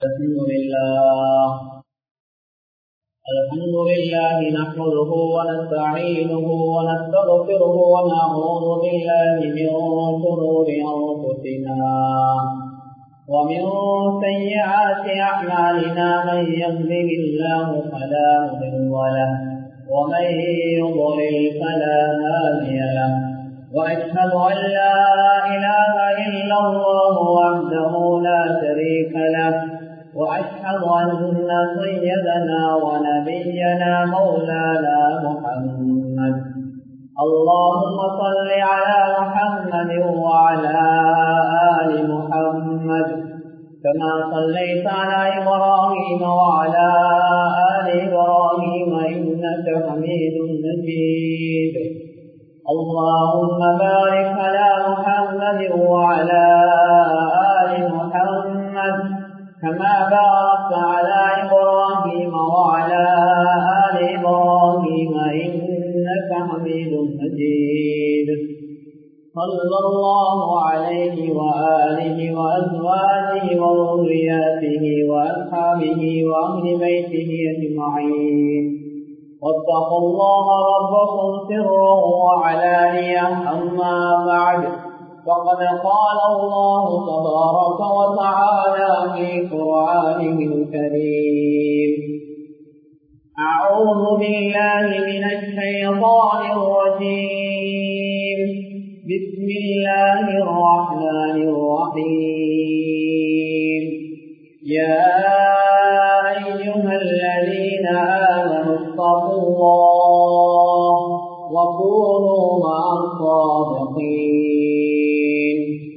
الحمد لله الحمد لله نحمده ونستعينه ونستغفره ونعوذ بالله من شرور انفسنا ومن سيئات اعمالنا من يهده الله فلا مضل له ومن يضلل فلا هادي له واشهد ان لا اله الا الله وحده لا شريك له واشهد ان سيدنا ونبينا مولانا محمد اللهم صل على محمد وعلى ال محمد كما صليت على ابراهيم وعلى ال ابراهيم انك حميد مجيد اللهم بارك على محمد وعلى ال محمد كما باركت على إبراهيم وعلى آل إبراهيم إنك حميد مجيد صلى الله عليه وآله وأزواجه وذرياته وأصحابه وأهل بيته أجمعين واتقوا الله ربكم سرا وعلانية أما بعد فقد قال الله تبارك وتعالى في قرآنه الكريم أعوذ بالله من الشيطان الرجيم بسم الله الرحمن الرحيم يا أيها الذين آمنوا اتقوا الله وكونوا مع الصادقين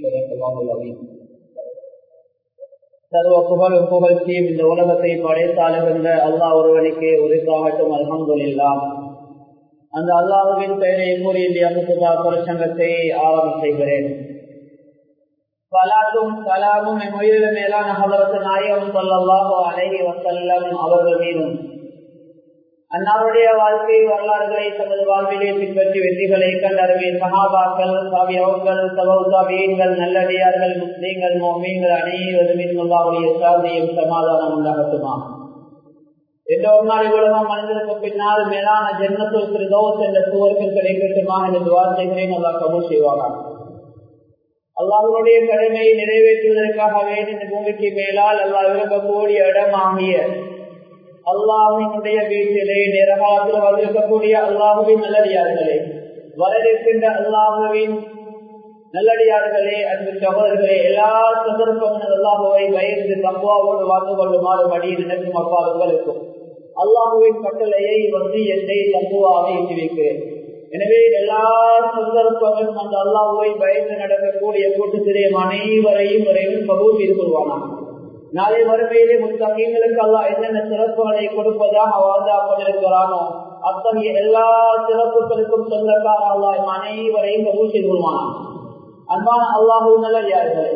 சர்வ புகழும் புகழ்ச்சியும் இந்த உலகத்தை படைத்தாளுகின்ற அல்லாஹ் ஒருவனுக்கு உரித்தாகட்டும் அல்ஹம்துல்லா அந்த அல்லாஹுவின் பெயரை கூறி இந்த அமுத்துபா பிரசங்கத்தை ஆரம்பம் செய்கிறேன் சலாத்தும் சலாமும் என் உயிரில மேலான ஹலரத்து நாயகம் சொல்லல்லாஹோ அழகி வசல்லம் அவர்கள் மீதும் அன்னாருடைய வாழ்க்கை வரலாறுகளை தமது வாழ்விலே பின்பற்றி வெற்றிகளை கண்டறிவே சகாபாக்கள் சாவியவர்கள் சபௌசாபியங்கள் நல்லடியார்கள் முஸ்லீம்கள் மோமீன்கள் அனைவரும் அல்லாவுடைய சாதியும் சமாதானம் உண்டாகட்டுமா என்ற ஒரு நாள் உலகம் மனிதனுக்கு பின்னால் மேலான ஜென்மத்துல் சிறுதோஸ் என்ற சுவர்கள் கிடைக்கட்டுமா என்று துவா செய்கிறேன் அல்லா கபூல் செய்வாங்க அல்லாஹனுடைய கடமையை நிறைவேற்றுவதற்காக வேண்டி இந்த பூமிக்கு மேலால் அல்லாஹ் விரும்பக்கூடிய இடமாகிய அல்லாஹினுடைய வீட்டிலே நிறகாலத்தில் வந்திருக்கக்கூடிய அல்லாஹுவின் நல்லடியார்களே வரவிருக்கின்ற அல்லாஹுவின் நல்லடியார்களே அன்பு சகோதரர்களே எல்லா சந்தர்ப்பமும் அல்லாஹுவை பயந்து தப்புவாவோடு வாழ்ந்து கொள்ளுமாறு படி நினைக்கும் அப்பா உங்களுக்கும் அல்லாஹுவின் கட்டளையை வந்து என்னை தப்புவாக எட்டி வைக்கிறேன் எனவே எல்லா சந்தர்ப்பங்களும் அந்த அல்லாஹுவை பயந்து நடக்கக்கூடிய கூட்டத்திலே அனைவரையும் விரைவில் பகுதி கொள்வானான் நாளை மறுமையிலே முத்தகங்களுக்கு அல்லா என்னென்ன சிறப்புகளை கொடுப்பதாக வாழ்ந்தா கொண்டிருக்கிறானோ அத்தகைய எல்லா சிறப்புகளுக்கும் சொந்தக்கார அல்லாஹ் அனைவரையும் கபூல் செய்து கொள்வானான் அன்பான அல்லாஹு நல்லே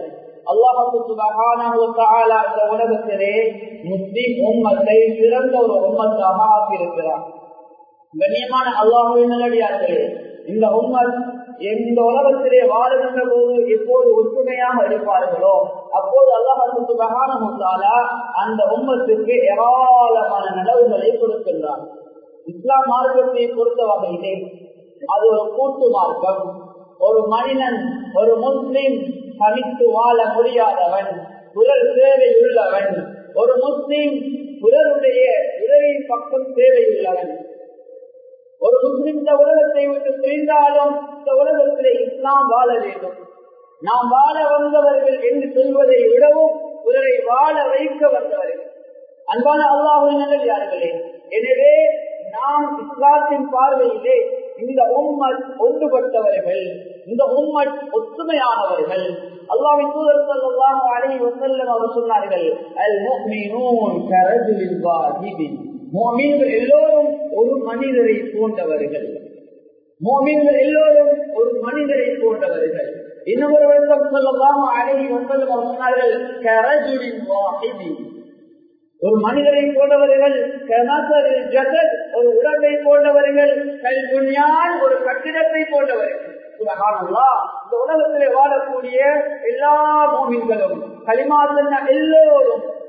அல்லாஹு இந்த உலகத்திலே முஸ்லிம் உம்மத்தை சிறந்த ஒரு உம்மத்தாக ஆக்கியிருக்கிறார் கண்ணியமான அல்லாஹுவின் நல்லடியார்களே இந்த உம்மத் எந்த உலகத்திலே வாழுகின்ற போது எப்போது ஒற்றுமையாக இருப்பார்களோ அப்போது அல்லாஹால அந்த உம்மத்துக்கு ஏராளமான நலவுகளை கொடுக்கின்றார் இஸ்லாம் மார்க்கத்தை பொறுத்த வகையிலே அது ஒரு கூட்டு மார்க்கம் ஒரு மனிதன் ஒரு முஸ்லிம் தனித்து வாழ முடியாதவன் குரல் தேவை உள்ளவன் ஒரு முஸ்லிம் குரலுடைய உதவி பக்கம் தேவை உள்ளவன் ஒரு முஸ்லிம் இந்த உலகத்தை விட்டு பிரிந்தாலும் இந்த உலகத்திலே இஸ்லாம் வாழ வேண்டும் நாம் வாழ வந்தவர்கள் என்று சொல்வதை விடவும் பிறரை வாழ வைக்க வந்தவர்கள் அன்பான அல்லாஹின் நல்லே எனவே நாம் இஸ்லாத்தின் பார்வையிலே இந்த உம்மத் ஒன்றுபட்டவர்கள் இந்த உம்மத் ஒத்துமையானவர்கள் அல்லாவின் தூதர் சொல்லாம அலை வசல்லம் அவர் சொன்னார்கள் அல் முஃமினூன் கரஜுலில் வாஹிதின் மோமீன்கள் எல்லோரும் ஒரு மனிதரை போன்றவர்கள் மோமீன்கள் எல்லோரும் ஒரு மனிதரை போன்றவர்கள் இன்னொரு வருடம் சொல்லலாம் அழகி வசல்லம் அவர் சொன்னார்கள் கரஜுலின் வாஹிதி ஒரு மனிதரை போன்றவர்கள் ஜகத் ஒரு உடம்பை போன்றவர்கள் கல்குன்யான் ஒரு கட்டிடத்தை போன்றவர்கள் இந்த உலகத்திலே வாழக்கூடிய எல்லா மோமின்களும் களிமா சொன்ன எல்லோரும்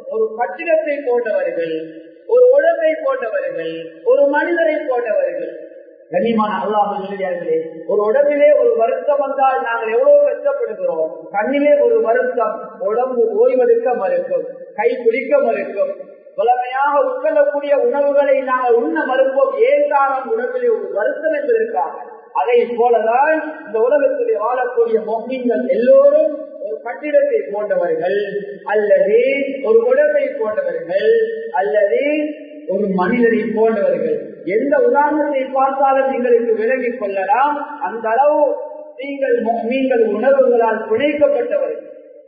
ஒரு கட்டிடத்தை போன்றவர்கள் ஒரு உடம்பை போன்றவர்கள் ஒரு மனிதரை போன்றவர்கள் கண்ணியமான அல்லாஹ் நல்லடியார்களே ஒரு உடம்பிலே ஒரு வருத்தம் வந்தால் நாங்கள் எவ்வளவு கஷ்டப்படுகிறோம் கண்ணிலே ஒரு வருத்தம் உடம்பு ஓய்வெடுக்க மறுக்கும் கை பிடிக்க மறுக்கும் புலமையாக உட்கொள்ளக்கூடிய உணவுகளை நாங்கள் உண்ண மறுப்போம் ஏற்காலம் உணவிலே ஒரு வருத்தம் என்பதற்காக அதை போலதான் இந்த உலகத்திலே வாழக்கூடிய மொஹீன்கள் எல்லோரும் ஒரு கட்டிடத்தை போன்றவர்கள் அல்லது ஒரு உடம்பை போன்றவர்கள் அல்லது ஒரு மனிதரை போன்றவர்கள் எந்த உதாரணத்தை பார்த்தாலும் எங்களுக்கு விலகிக் கொள்ளலாம் அந்த அளவு நீங்கள் நீங்கள் உணர்வுகளால் பிணைக்கப்பட்டவர்கள்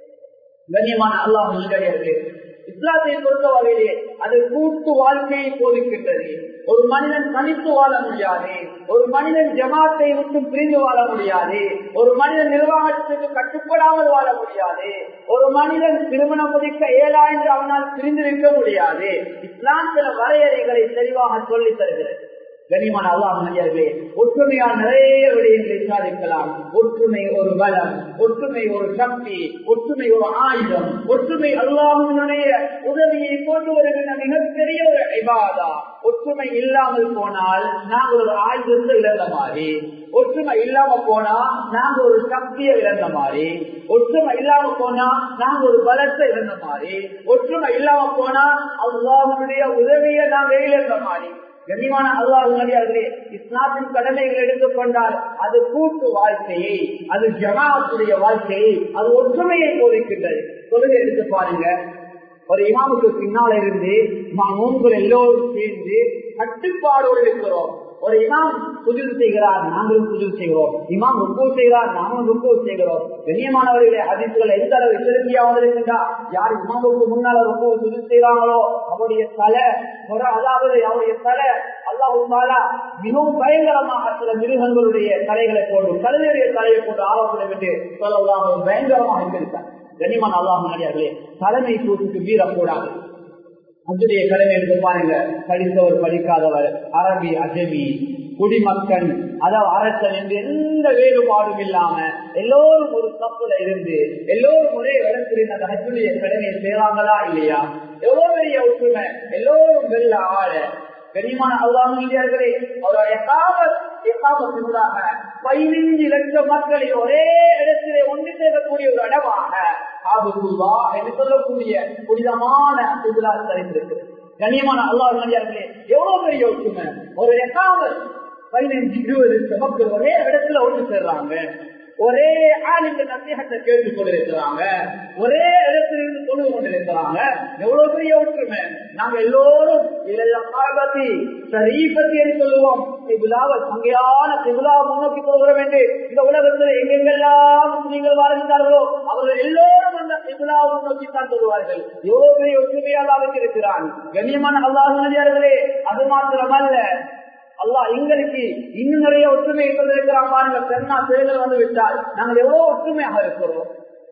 கண்ணியமான அல்லாஹ் நல்லடியார்களே இஸ்லாத்தை பொறுத்த வகையிலே அது கூட்டு வாழ்க்கையை போதிக்கின்றது ஒரு மனிதன் தனித்து வாழ முடியாது ஒரு மனிதன் ஜமாத்தை விட்டு பிரிந்து வாழ முடியாது ஒரு மனிதன் நிர்வாகத்துக்கு கட்டுப்படாமல் வாழ முடியாது ஒரு மனிதன் திருமணம் முடிக்க ஏழா என்று அவனால் பிரிந்திருக்க முடியாது இஸ்லாம் சில வரையறைகளை தெளிவாக சொல்லித் தருகிறது கனிமான அல்லாஹ் மனிதர்களே ஒற்றுமையால் நிறைய விடயங்களை சாதிக்கலாம் ஒற்றுமை ஒரு பலம் ஒற்றுமை ஒரு சக்தி ஒற்றுமை ஒரு ஆயுதம் ஒற்றுமை அல்லாஹனுடைய உதவியை கொண்டு வருகின்ற மிகப்பெரிய ஒரு இபாதா ஒற்றுமை இல்லாமல் போனால் நாங்கள் ஒரு ஆயுதத்தை இழந்த மாதிரி ஒற்றுமை இல்லாம போனா நாங்க ஒரு சக்தியை இழந்த மாதிரி ஒற்றுமை இல்லாம போனா நாங்க ஒரு பலத்தை இழந்த மாதிரி ஒற்றுமை இல்லாம போனா அல்லாஹனுடைய உதவியை நாங்க இழந்த மாதிரி கண்ணியமான அல்லாஹர்களே இஸ்லாத்தின் கடமைகள் எடுத்துக்கொண்டால் அது கூட்டு வாழ்க்கையை அது ஜமாத்துடைய வாழ்க்கையை அது ஒற்றுமையை போதிக்கின்றது தொழுகை எடுத்து பாருங்க ஒரு இமாமுக்கு பின்னால இருந்து நோன்கள் எல்லோரும் சேர்ந்து கட்டுப்பாடோடு இருக்கிறோம் ஒரு இமாம் சுஜில் செய்கிறார் நாங்களும் சுஜில் செய்கிறோம் இமாம் ருக்கு செய்கிறார் நாங்களும் ருக்கு செய்கிறோம் கண்ணியமானவர்களே அதிர்ச்சிகள் எந்த அளவு எச்சரிக்கையா வந்திருக்கின்றா யார் இமாமுக்கு முன்னால ரொம்ப சுஜில் செய்கிறாங்களோ அவருடைய தலை அதாவது அவருடைய தலை அல்லாஹாலா மிகவும் பயங்கரமாக சில மிருகங்களுடைய தலைகளை போட்டு கழுதையுடைய தலையை போட்டு ஆரோப்படும் என்று சொல்லலாம் பயங்கரமாக இருந்திருக்கார் கண்ணியமான அல்லாஹ் நாடியார்களே தலைமை கூட்டுக்கு வீரக்கூடாது அஞ்சுடைய கடமை எடுத்து பாருங்க படித்தவர் படிக்காதவர் அரபி அஜமி குடிமக்கள் அதாவது அரசன் என்று எந்த வேறுபாடும் இல்லாம எல்லோரும் ஒரு தப்புல இருந்து எல்லோரும் ஒரே இடத்துல அந்த ஹஜ்ஜுடைய கடமையை செய்றாங்களா இல்லையா எவ்வளவு பெரிய ஒற்றுமை எல்லோரும் வெள்ள ஆள கனிமான அல்லாமர்களே அவருடைய காவல் எக்காமத்தினூடாக பதினைஞ்சு லட்சம் மக்களை ஒரே இடத்திலே ஒன்று சேர்க்கக்கூடிய ஒரு இடமாக ஆபுல்லா என்று சொல்லக்கூடிய புனிதமான இதுலா தெரிந்திருக்கிறது கண்ணியமான அல்லாஹ் நடிகார்களே எவ்வளவு பெரிய ஒற்றுமை ஒரு எக்காமல் பதினைஞ்சு இருபது லட்சம் மக்கள் ஒரே இடத்துல ஒன்று சேர்றாங்க ஒரே ஆளுங்க நசீகத்தை கேட்டு கொண்டிருக்கிறாங்க ஒரே இடத்திலிருந்து தொழுது கொண்டிருக்கிறாங்க எவ்வளவு பெரிய ஒற்றுமை நாங்க எல்லோரும் பாபத்தி சரீபத்தி என்று சொல்லுவோம் திபுலாவை சங்கையான திபுலாவை முன்னோக்கி போகிறோம் என்று இந்த உலகத்தில் எங்கெங்கெல்லாம் முஸ்லீம்கள் வாழ்ந்தார்களோ அவர்கள் எல்லோரும் அந்த திபுலாவை முன்னோக்கி தான் சொல்லுவார்கள் எவ்வளவு பெரிய ஒற்றுமையாக இருக்கிறான் கண்ணியமான அல்லாஹர்களே அது மாத்திரமல்ல அல்லாஹ் எங்களுக்கு இன்னும் நிறைய ஒற்றுமை இருக்கிறான் பாருங்க பெண்ணா தேர்தல் வந்து விட்டால் நாங்கள் எவ்வளவு ஒற்றுமையாக இருக்கிறோம்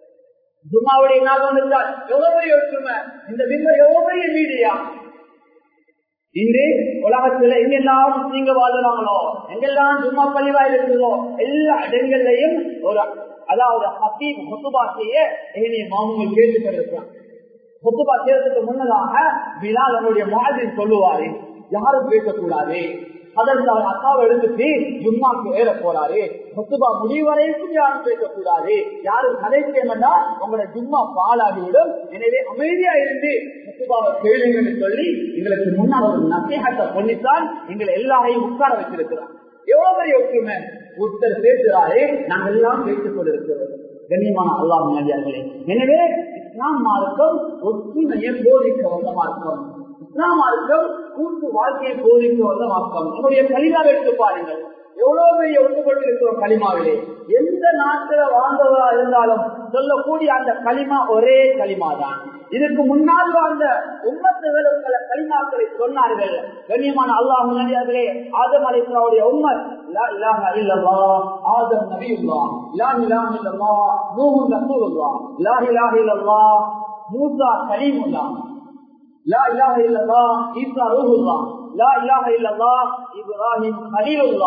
ஜும்மாவுடைய நாள் வந்துவிட்டால் எவ்வளவு பெரிய ஒற்றுமை இந்த விம்மர் எவ்வளவு பெரிய மீடியா இன்று உலகத்துல எங்கெல்லாம் முஸ்லீங்க வாழ்றாங்களோ எங்கெல்லாம் ஜும்மா பள்ளிவா இருக்குதோ எல்லா இடங்கள்லையும் ஒரு அதாவது ஹசீப் முத்துபா செய்ய என்னுடைய மாமூல் கேட்டுக்கொண்டிருக்கிறான் முத்துபா செய்யறதுக்கு முன்னதாக பிலால் அவனுடைய மாதிரி சொல்லுவாரு யாரும் பேசக்கூடாது அதற்கு அவர் அக்காவை எடுத்துட்டு ஜும்மாக்கு ஏற போறாரு முத்துபா முடிவரைக்கும் யாரும் பேசக்கூடாது யாரும் கதை செய்யணும்னா உங்களோட ஜும்மா பாலாகிவிடும் எனவே அமைதியா இருந்து முத்துபாவை கேளுங்கன்னு சொல்லி எங்களுக்கு முன்னால் ஒரு நசேகத்தை பண்ணித்தான் எங்களை எல்லாரையும் உட்கார வச்சிருக்கிறார் எவ்வளவு பெரிய ஒற்றுமை ஒருத்தர் பேசுறாரு நாங்கள் எல்லாம் பேசிக் கொண்டிருக்கிறோம் கண்ணியமான அல்லாஹ் மனிதர்களே எனவே இஸ்லாம் மார்க்கம் ஒற்றுமையை போதிக்க வந்த மார்க்கம் இஸ்லாம் மார்க்கம் கூட்டு வாழ்க்கையை போதிக்க வந்த மார்க்கம் நம்முடைய கலிமாவை எடுத்து பாருங்கள் எவ்வளவு பெரிய ஒன்றுபட்டு இருக்கிறோம் களிமாவிலே எந்த நாட்டில வாழ்ந்தவரா இருந்தாலும் சொல்லக்கூடிய அந்த களிமா ஒரே களிமா தான் இதுக்கு முன்னால் வாழ்ந்த உம்மத்துகளும் பல களிமாக்களை சொன்னார்கள் கண்ணியமான அல்லாஹ் முன்னாடியார்களே ஆதம் அலிஸ்லாவுடைய உம்மர் லா இலாஹ இல்லல்லாஹ் ஆதம் நபியுல்லாஹ் லா இலாஹ இல்லல்லாஹ் நூஹு ரசூலுல்லாஹ் லா இலாஹ இல்லல்லாஹ் மூசா கலீமுல்லாஹ் லா இலாஹ இல்லல்லாஹ் ஈசா ரூஹுல்லாஹ் லா இலாஹ இல்லல்லாஹ் இப்ராஹிம் கலீலுல்லாஹ்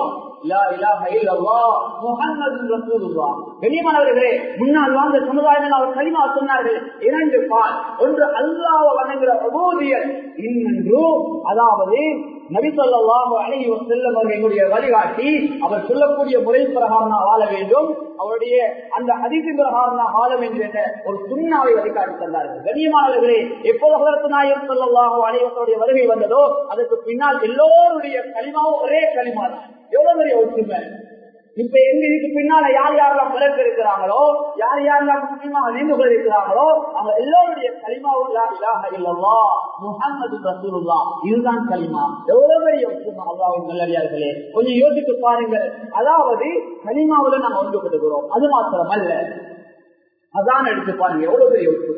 கண்ணியமானவர்களே முன்னால் வாழ்ந்த சமுதாயம் அவர் களிமா சொன்னார்கள் இரண்டு பால் ஒன்று அல்லாவ வணங்குற அபோதியல் இன்னொன்று அதாவது நபிசல்லாஹு அழகி செல்லும் எங்களுடைய வழிகாட்டி அவர் சொல்லக்கூடிய முறை பிரகாரம் வாழ வேண்டும் அவருடைய அந்த அதிசி பிரகாரம் வாழ வேண்டும் என்ற ஒரு சுண்ணாவை வழிகாட்டி தந்தார்கள் கண்ணியமானவர்களே எப்போது நாயகம் சொல்லலாக அனைவருடைய வருகை வந்ததோ அதற்கு பின்னால் எல்லோருடைய களிமாவும் ஒரே களிமா தான் எவ்வளவு பெரிய ஒற்றுமை இப்ப எங்க இதுக்கு பின்னால யார் யாரெல்லாம் பிறகு இருக்கிறாங்களோ யார் யாரெல்லாம் முக்கியமா நினைவுகள் இருக்கிறாங்களோ அவங்க எல்லோருடைய களிமாவும் இல்லவா முகமது ரசூலுல்லா இதுதான் களிமா எவ்வளவு பெரிய ஒற்றுமை அல்லாவின் நல்லடியார்களே கொஞ்சம் யோசித்து பாருங்கள் அதாவது களிமாவில நாம் ஒன்றுபடுகிறோம் அது மாத்திரம் அல்ல அதான் எடுத்து பாருங்க எவ்வளவு பெரிய ஒற்றுமை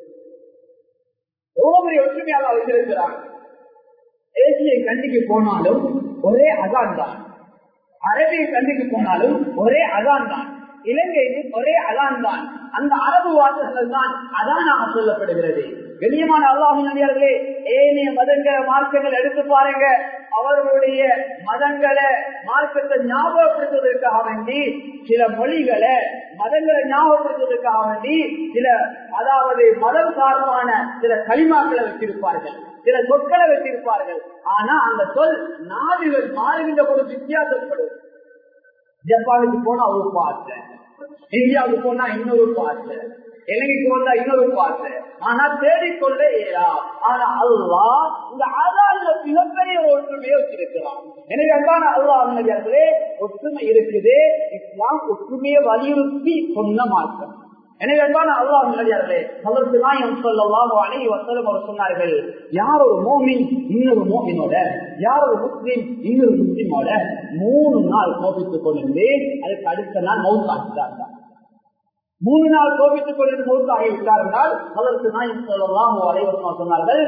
எவ்வளவு பெரிய ஒற்றுமையாக வச்சிருக்கிறாங்க ஏசியை கண்டிக்கு போனாலும் ஒரே அதான் தான் அரபிய கண்டிக்கு போனாலும் ஒரே அதான் தான் இலங்கையில் ஒரே அதான் தான் அந்த அரபு வார்த்தைகள் தான் அதானாக சொல்லப்படுகிறது வெளியமான அல்லாஹின் நடிகர்களே ஏனைய மதங்கள மார்க்கங்கள் எடுத்து பாருங்க அவர்களுடைய மதங்களை மார்க்கத்தை ஞாபகப்படுத்துவதற்காக வேண்டி சில மொழிகளை மதங்களை ஞாபகப்படுத்துவதற்காக வேண்டி சில அதாவது மதம் சார்பான சில களிமாக்களை வச்சிருப்பார்கள் சில சொற்களை வச்சிருப்பார்கள் ஆனா அந்த சொல் நாடுகள் மாறுகின்ற போது வித்தியாசப்படும் ஜப்பானுக்கு போனா ஒரு பாட்டு இந்தியாவுக்கு போனா இன்னொரு பாட்டு இலங்கைக்கு வந்தா இன்னொரு பாட்டு ஆனா தேடிக்கொள்ள இயலா ஆனா அல்லா இந்த ஆதார மிகப்பெரிய ஒற்றுமையை வச்சிருக்கிறான் எனவே அன்பான அல்லாஹே ஒற்றுமை இருக்குது இஸ்லாம் ஒற்றுமையை வலியுறுத்தி சொன்ன மாற்றம் எனவே அன்பான அல்லாஹ் நல்லே அதற்கு நாயம் சொல்லலாம் அணைய வசலம் அவர் சொன்னார்கள் யார் ஒரு மோமின் இன்னொரு மோமினோட யார் ஒரு முஸ்லீம் இன்னொரு முஸ்லீமோட மூணு நாள் கோபித்துக் கொண்டு அதுக்கு அடுத்த நாள் மவுத்தாக்கிட்டார்கள் மூணு நாள் கோபித்துக் கொண்டு மௌத்தாகி விட்டார்கள் அதற்கு நாயம் சொல்லலாம் அனைவரும் சொன்னார்கள்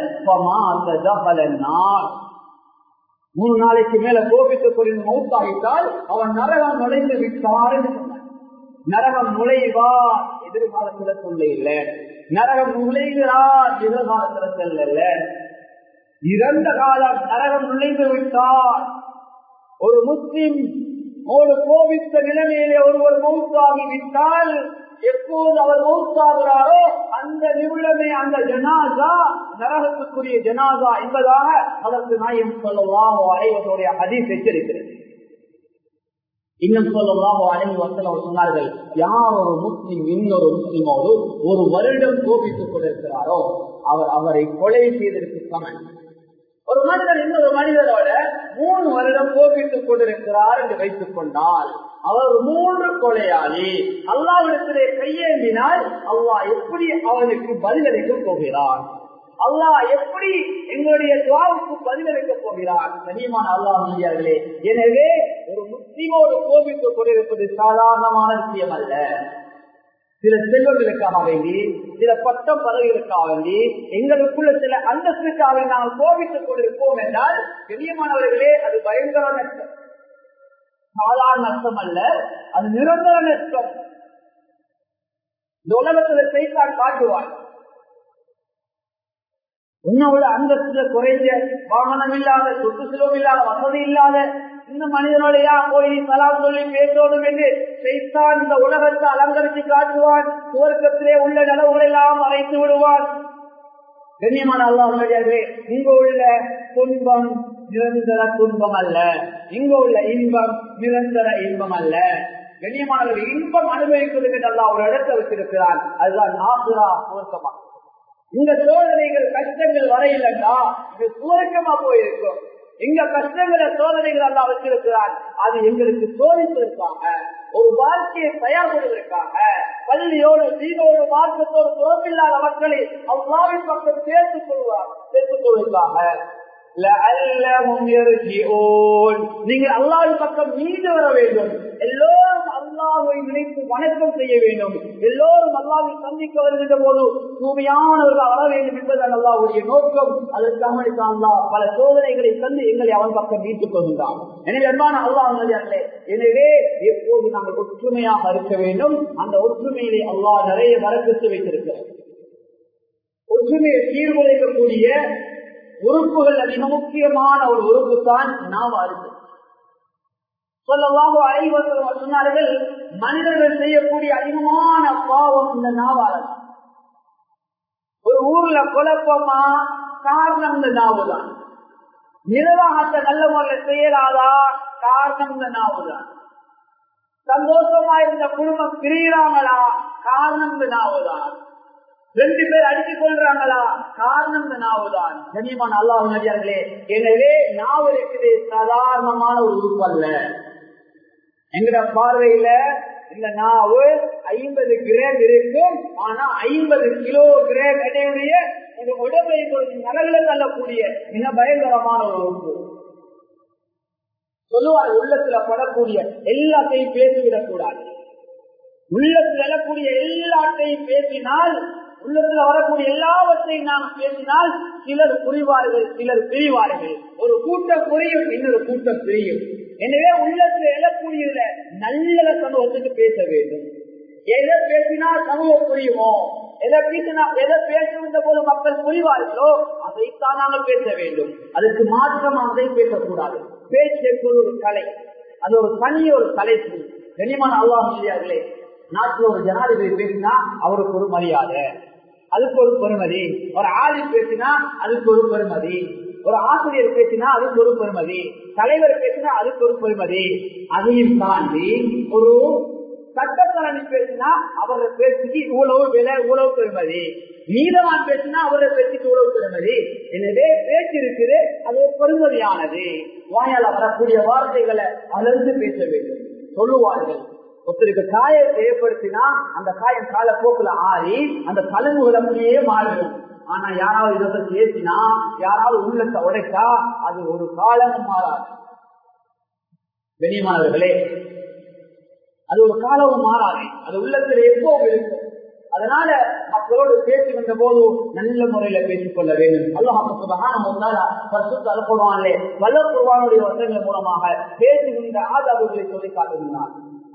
மூணு நாளைக்கு மேல கோபித்துக் கொண்டு மௌத்தாகிட்டால் அவன் நரகம் நுழைந்து விட்டார் என்று சொன்னார் நரகம் நுழைவார் எதிர்காலத்துல சொல்ல இல்ல நரகம் நுழைகிறார் எதிர்காலத்துல செல்ல இறந்த காலம் நரகம் நுழைந்து விட்டார் ஒரு முஸ்லிம் ஒரு கோபித்த நிலைமையிலே ஒருவர் மௌத்தாகி விட்டால் எப்போது அவர் மௌத்தாகிறாரோ அந்த நிமிடமே அந்த ஜனாசா நரகத்துக்குரிய ஜனாசா என்பதாக அதற்கு நாயம் சொல்லலாம் அனைவருடைய அதிர் எச்சரிக்கிறது இன்னும் சொல்லலாம் அழகி வசனம் சொன்னார்கள் யார் ஒரு முஸ்லிம் இன்னொரு முஸ்லிமோடு ஒரு வருடம் கோபித்துக் கொண்டிருக்கிறாரோ அவர் அவரை கொலை செய்ததற்கு சமன் ஒரு மனிதர் இன்னொரு மனிதரோட மூணு வருடம் கோபித்துக் கொண்டிருக்கிறார் என்று வைத்துக் கொண்டால் அவர் மூன்று கொலையாளி அல்லாவிடத்திலே கையேந்தினால் அல்லாஹ் எப்படி அவனுக்கு பதிலளிக்க போகிறார் அல்லாஹ் எப்படி எங்களுடைய துவாவுக்கு பதிலளிக்க போகிறார் கனியமான அல்லாஹ் மொழியார்களே எனவே ஒரு முஸ்லிமோடு கோபித்துக் கொண்டிருப்பது சாதாரணமான விஷயம் அல்ல சில செல்வங்களுக்காக வேண்டி சில பட்டம் பதவிகளுக்காக வேண்டி எங்களுக்குள்ள சில அந்தஸ்துக்காக நாங்கள் கோபித்துக் கொண்டிருப்போம் என்றால் பெரியமானவர்களே அது பயங்கர நஷ்டம் சாதாரண நஷ்டம் அல்ல அது நிரந்தர நஷ்டம் இந்த உலகத்துல செய்தால் காட்டுவார் உன்னோட அந்தஸ்துல குறைஞ்ச வாகனம் இல்லாத சொத்து செலவு இல்லாத வசதி இல்லாத இந்த மனிதனுடைய போய் சலாம் சொல்லி பேசணும் என்று செய்தான் இந்த உலகத்தை அலங்கரித்து காட்டுவான் துவர்க்கத்திலே உள்ள நிலவுகள் எல்லாம் மறைத்து விடுவான் கண்ணியமான அல்லாஹே இங்க உள்ள துன்பம் நிரந்தர துன்பம் அல்ல இங்க உள்ள இன்பம் நிரந்தர இன்பம் அல்ல கண்ணியமானவர்கள் இன்பம் அனுபவிப்பதற்கு நல்லா ஒரு இடத்தை வச்சிருக்கிறான் அதுதான் நாசுரா துவர்க்கமா இந்த சோதனைகள் கஷ்டங்கள் வரையிலன்னா இது சுவர்க்கமா போயிருக்கும் எங்க கஷ்டங்களை சோதனைகள் எல்லாம் வச்சிருக்கிறான் அது எங்களுக்கு சோதிப்பதற்காக ஒரு வாழ்க்கையை தயார்படுவதற்காக பள்ளியோடு தீனோடு மார்க்கத்தோடு துறப்பில்லாத மக்களை அவ்வாவின் பக்கம் சேர்த்துக் கொள்வார் சேர்த்துக் கொள்வதற்காக நீங்கள் அல்லாவின் பக்கம் மீண்டு வர வேண்டும் எல்லோரும் அல்லாவை நினைத்து வணக்கம் செய்ய வேண்டும் எல்லோரும் அல்லாவை சந்திக்க வருகின்ற போது தூய்மையானவர்கள் வர வேண்டும் என்பது அல்லாவுடைய நோக்கம் அதற்காக அல்லா பல சோதனைகளை தந்து எங்களை அவன் பக்கம் மீட்டுக் கொள்கின்றான் எனவே அன்பான அல்லாஹ் எனவே எப்போது நாங்கள் ஒற்றுமையாக இருக்க வேண்டும் அந்த ஒற்றுமையிலே அல்லாஹ் நிறைய வரக்கத்து வைத்திருக்கிறார் ஒற்றுமையை சீர்குலைக்கக்கூடிய உறுப்புகள் மிக முக்கியமான ஒரு உறுப்பு தான் நாவா இருக்கு சொல்லவாக ஐவசம் சொன்னார்கள் மனிதர்கள் செய்யக்கூடிய அதிகமான பாவம் இந்த நாவாளர் ஒரு ஊர்ல குழப்பமா காரணம் இந்த நாவுதான் நிர்வாகத்தை நல்ல முறையில் செய்யலாதா காரணம் இந்த நாவுதான் சந்தோஷமா இருந்த குடும்பம் பிரிகிறாங்களா காரணம் இந்த நாவுதான் ரெண்டு பேர் அடித்துக் கொள்றாங்களா காரணம் இந்த நாவுதான் கனியமான அல்லாஹ் நடிகார்களே எனவே நாவு இருக்குது சாதாரணமான ஒரு உறுப்பு அல்ல எங்கட பார்வையில இந்த நாவு ஐம்பது கிராம் இருக்கும் ஆனா ஐம்பது கிலோ கிராம் எடையுடைய இந்த உடம்பை நலல்ல தள்ளக்கூடிய மிக பயங்கரமான ஒரு உறுப்பு சொல்லுவார் உள்ளத்துல படக்கூடிய எல்லாத்தையும் பேசிவிடக் கூடாது உள்ளத்துல எழக்கூடிய எல்லாத்தையும் பேசினால் உள்ளத்துல வரக்கூடிய எல்லாவற்றையும் நாம் பேசினால் சிலர் புரிவார்கள் சிலர் பிரிவார்கள் ஒரு கூட்டம் புரியும் இன்னொரு கூட்டம் பிரியும் எனவே உள்ளத்துல எழக்கூடியதுல நல்ல சமூகத்துக்கு பேச வேண்டும் எதை பேசினால் சமூகம் புரியுமோ எதை பேசினா எதை பேசுகின்ற போது மக்கள் புரிவார்களோ அதைத்தான் நாங்கள் பேச வேண்டும் அதுக்கு மாற்றமானதை பேசக்கூடாது பேச்சுக்கு ஒரு கலை அது ஒரு தனி ஒரு தலைப்பு கனிமான அல்லாஹ் இல்லையார்களே நாட்டில் ஒரு ஜனாதிபதி பேசினா அவருக்கு ஒரு மரியாதை அதுக்கு ஒரு பெருமதி ஒரு ஆளி பேசினா அதுக்கு ஒரு பெருமதி ஒரு ஆசிரியர் பேசினா அதுக்கு ஒரு பெருமதி தலைவர் பேசினா அதுக்கு ஒரு பெருமதி அதையும் தாண்டி ஒரு சட்டத்தரணி பேசினா அவரோட பேச்சுக்கு இவ்வளவு விலை இவ்வளவு பெருமதி நீதவான் பேசினா அவரோட பேச்சுக்கு இவ்வளவு பெருமதி எனவே பேச்சு இருக்குது அது பெருமதியானது வாயால வரக்கூடிய வார்த்தைகளை அலர்ந்து பேச வேண்டும் சொல்லுவார்கள் ஒருத்தருக்கு காயத்தை ஏற்படுத்தினா அந்த காயம் காலப்போக்குல ஆறி அந்த தழும்புகள் அப்படியே மாறிடும் ஆனா யாராவது இதை பத்தி பேசினா யாராவது உள்ளத்தை உடைச்சா அது ஒரு காலமும் மாறாது கண்ணியமானவர்களே அது ஒரு காலமும் மாறாது அது உள்ளத்தில் எப்போது இருக்கும் அதனால மக்களோடு பேசி வந்த போது நல்ல முறையில பேசிக் கொள்ள வேண்டும் அல்லாஹாலே வல்ல குர்வானுடைய வசனங்கள் மூலமாக பேசி வந்த ஆதாரங்களை சொல்லி காட்டுகிறார்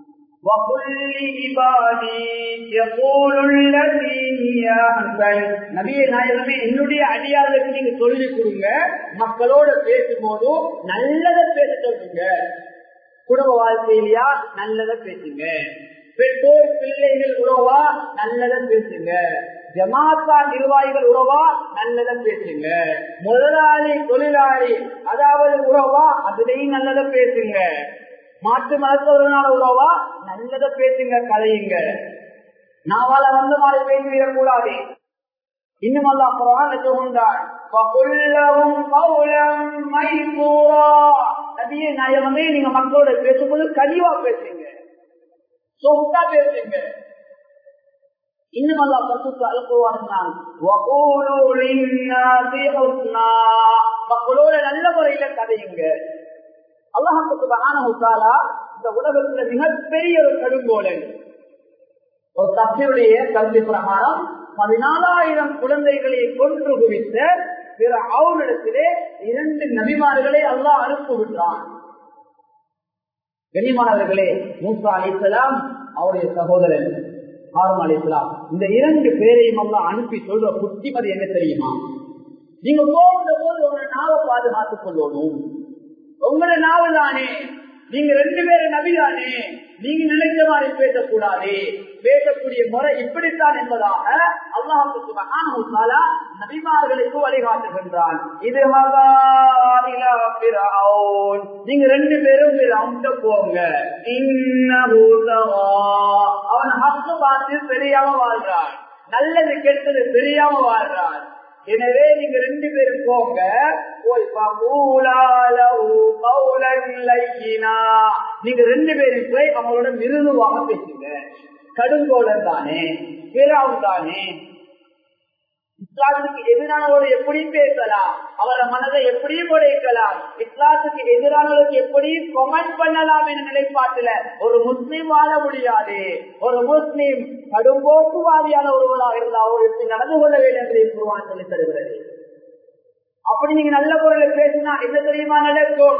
நாயகமே என்னுடைய அடியார்களுக்கு நீங்க சொல்லி கொடுங்க மக்களோட பேசும்போது நல்லதை பேச சொல்லுங்க குடும்ப வாழ்க்கையிலையா நல்லதை பேசுங்க பெற்றோர் பிள்ளைகள் உறவா நல்லதை பேசுங்க ஜமாத்தா நிர்வாகிகள் உறவா நல்லதை பேசுங்க முதலாளி தொழிலாளி அதாவது உறவா அதுலயும் நல்லதை பேசுங்க மாற்று மதத்தவர்களான உறவா நல்லதை பேசுங்க கதையுங்க நாவால வந்து மாதிரி பேசிவிடக் கூடாது இன்னும் அல்லா குரான் சொல்கின்றார் நபியே நாயகமே நீங்க மக்களோட பேசும்போது கனிவா பேசுங்க சொத்தா பேசுங்க இன்னும் அல்லா பசுக்கு அழுப்புவான் மக்களோட நல்ல முறையில கதையுங்க அல்லாஹுக்கு மகானா இந்த உலகத்துல மிகப்பெரிய ஒரு கடுங்கோலன் ஒரு தப்பியுடைய கல்வி பிரகாரம் பதினாலாயிரம் குழந்தைகளை கொன்று குவித்த பிற அவனிடத்திலே இரண்டு நபிமார்களை அல்லாஹ் அனுப்பிவிட்டான் கனிமானவர்களே மூசா அலிசலாம் அவருடைய சகோதரன் ஹாரூன் அலிசலாம் இந்த இரண்டு பேரையும் அல்லாஹ் அனுப்பி சொல்ற புத்திமதி என்ன தெரியுமா நீங்க போகிற போது உங்களை நாவை பாதுகாத்துக் கொள்ளணும் உங்களோட நாவு தானே நீங்க ரெண்டு பேரும் நபிதானே நீங்க நினைச்ச மாதிரி பேசக்கூடாது பேசக்கூடிய முறை இப்படித்தான் என்பதாக அல்லாஹால நபிமார்களுக்கு வழிகாட்டுகின்றான் இது நீங்க ரெண்டு பேரும் அவங்க போங்க அவன் ஹக்கு பார்த்து தெரியாம வாழ்றான் நல்லது கெட்டது தெரியாம வாழ்றான் எனவே நீங்க ரெண்டு பேரும் போங்க போய் நீங்க ரெண்டு பேரும் போய் அவங்களோட மிருதுவாக பேசுங்க கடுங்கோலன் தானே பிறாவும் தானே இஸ்லாத்துக்கு எதிரானவரோடு எப்படி பேசலாம் அவரை மனதை எப்படி உடைக்கலாம் இஸ்லாத்துக்கு எதிரானவர்களுக்கு எப்படி கொமெண்ட் பண்ணலாம் என்ற நிலைப்பாட்டுல ஒரு முஸ்லீம் வாழ முடியாது ஒரு முஸ்லீம் கடும்போக்குவாதியான ஒருவராக இருந்தால் அவர் எப்படி நடந்து கொள்ள வேண்டும் என்று குருவான் சொல்லி தருகிறது அப்படி நீங்க நல்ல குரல பேசினா என்ன தெரியுமா நடக்கும்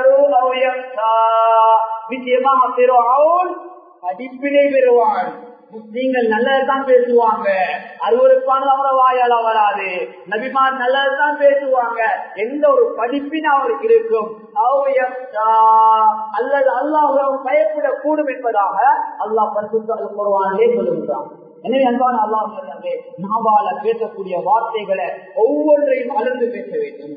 நிச்சயமாக பெறுவான் படிப்பினை பெறுவான் முஸ்லீம்கள் நல்லதுதான் பேசுவாங்க அருவருப்பானது அவர வாயால வராது நபிமார் நல்லதுதான் பேசுவாங்க எந்த ஒரு படிப்பின் அவருக்கு இருக்கும் அல்லது அல்லாஹ் பயப்படக்கூடும் என்பதாக அல்லாஹ் பரிசுத்த குருவானே சொல்லுகிறான் எனவே அன்பான அல்லாஹ் நாவால பேசக்கூடிய வார்த்தைகளை ஒவ்வொன்றையும் அளந்து பேச வேண்டும்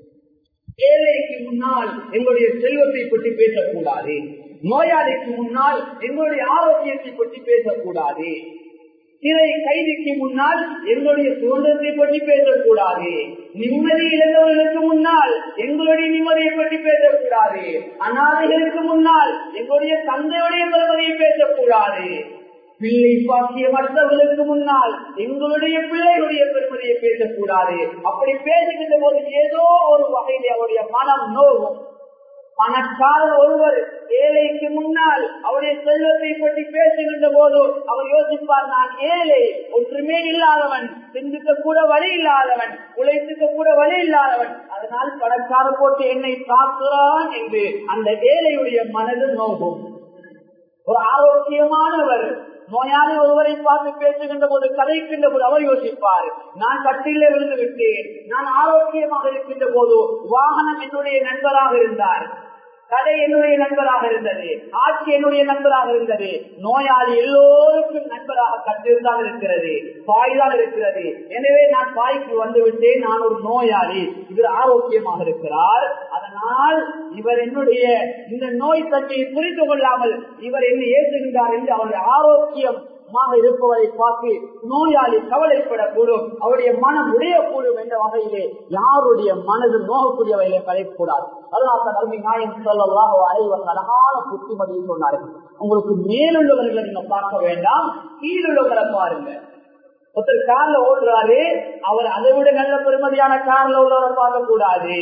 ஏழைக்கு முன்னால் எங்களுடைய செல்வத்தை பற்றி பேசக்கூடாது நோயாளிக்கு முன்னால் எங்களுடைய ஆரோக்கியத்தை பற்றி பேசக்கூடாது சிறை கைதிக்கு முன்னால் எங்களுடைய சுதந்திரத்தை பற்றி பேசக்கூடாது நிம்மதி இழந்தவர்களுக்கு முன்னால் எங்களுடைய நிம்மதியை பற்றி பேசக்கூடாது அநாதைகளுக்கு முன்னால் எங்களுடைய தந்தையுடைய பெருமதியை பேசக்கூடாது பிள்ளை பாக்கியமற்றவர்களுக்கு முன்னால் எங்களுடைய பிள்ளைகளுடைய பெருமதியை பேசக்கூடாது அப்படி பேசுகின்ற போது ஏதோ ஒரு வகையிலே அவருடைய மனம் நோவும் பணக்காரர் ஒருவர் ஏழைக்கு முன்னால் அவருடைய செல்வத்தை பற்றி பேசுகின்ற போது அவர் யோசிப்பார் நான் ஏழை ஒன்றுமே இல்லாதவன் சிந்திக்க கூட வழி இல்லாதவன் உழைத்துக்க கூட வழி இல்லாதவன் அதனால் பணக்கார போட்டு என்னை தாக்குறான் என்று அந்த ஏழையுடைய மனது நோகும் ஒரு ஆரோக்கியமானவர் நோயாளி ஒருவரை பார்த்து பேசுகின்ற போது கதைக்கின்ற போது அவர் யோசிப்பார் நான் கட்டிலே விழுந்து விட்டேன் நான் ஆரோக்கியமாக இருக்கின்ற போது வாகனம் என்னுடைய நண்பராக இருந்தார் கடை என்னுடைய நண்பராக இருந்தது ஆட்சி என்னுடைய நண்பராக இருந்தது நோயாளி எல்லோருக்கும் நண்பராக கட்டிருந்தான் இருக்கிறது பாய்தான் இருக்கிறது எனவே நான் பாய்க்கு வந்து விட்டேன் நான் ஒரு நோயாளி இவர் ஆரோக்கியமாக இருக்கிறார் அதனால் இவர் என்னுடைய இந்த நோய் தன்மையை புரிந்து கொள்ளாமல் இவர் என்ன ஏற்றுகின்றார் என்று அவருடைய ஆரோக்கியம் இருப்பவரை பார்த்து நோயாளி கவலைப்படக்கூடும் அவருடைய மனம் உடையக்கூடும் என்ற வகையிலே யாருடைய மனது நோகக்கூடிய வகையிலே கலைக்கூடாது அதனால அருமை நாயம் சொல்லலாம் அனைவர் அழகான புத்திமதியை சொன்னார்கள் உங்களுக்கு மேலுள்ளவர்களை நீங்க பார்க்க வேண்டாம் கீழுள்ளவர்களை பாருங்க ஒருத்தர் கார்ல ஓடுறாரு அவர் அதை விட நல்ல பெருமதியான கார்ல உள்ளவரை பார்க்க கூடாது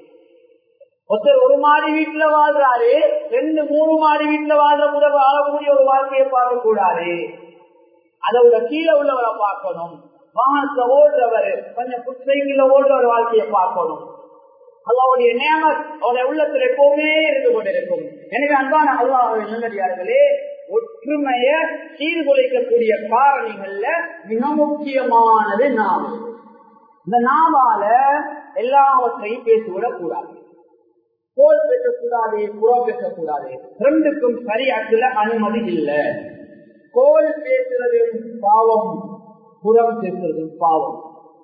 ஒருத்தர் ஒரு மாடி வீட்டுல வாழ்றாரு ரெண்டு மூணு மாடி வீட்டுல வாழ்ற கூட வாழக்கூடிய ஒரு வாழ்க்கையை பார்க்க கூடாது அதை விட கீழே உள்ளவரை பார்க்கணும் வாகனத்துல ஓடுறவர் கொஞ்சம் புத்தகையில ஓடுறவர் வாழ்க்கையை பார்க்கணும் அல்லாவுடைய நேமத் அவருடைய உள்ளத்தில் எப்பவுமே இருந்து கொண்டிருக்கும் எனவே அன்பான அல்லாஹுடைய நல்லடியார்களே ஒற்றுமைய சீர்குலைக்கக்கூடிய காரணிகள்ல மிக முக்கியமானது நாவல் இந்த நாவால எல்லாவற்றையும் பேசிவிடக் கூடாது கோல் பேசக்கூடாது புறம் பேசக்கூடாது ரெண்டுக்கும் சரியாற்றுல அனுமதி இல்லை கோல் பேசுறது பாவம் புறம் பேசுறது பாவம்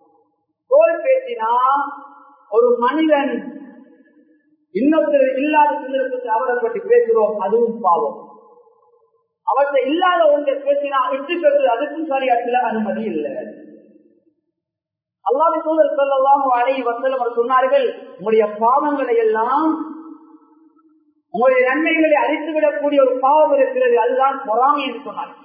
கோல் பேசினா ஒரு மனிதன் இன்னொருத்தர் இல்லாத சந்தர்ப்பத்தில் அவரை பற்றி பேசுறோம் அதுவும் பாவம் அவர்கிட்ட இல்லாத ஒன்றை பேசினா விட்டு பெற்று அதுக்கும் சரியாற்றுல அனுமதி இல்லை அல்லாத சூழல் சொல்லலாம் அழகி வசலம் அவர் சொன்னார்கள் உங்களுடைய பாவங்களை எல்லாம் உங்களுடைய நன்மைகளை அழித்து விடக்கூடிய ஒரு பாவம் இருக்கிறது அதுதான் பொறாமை என்று சொன்னார்கள்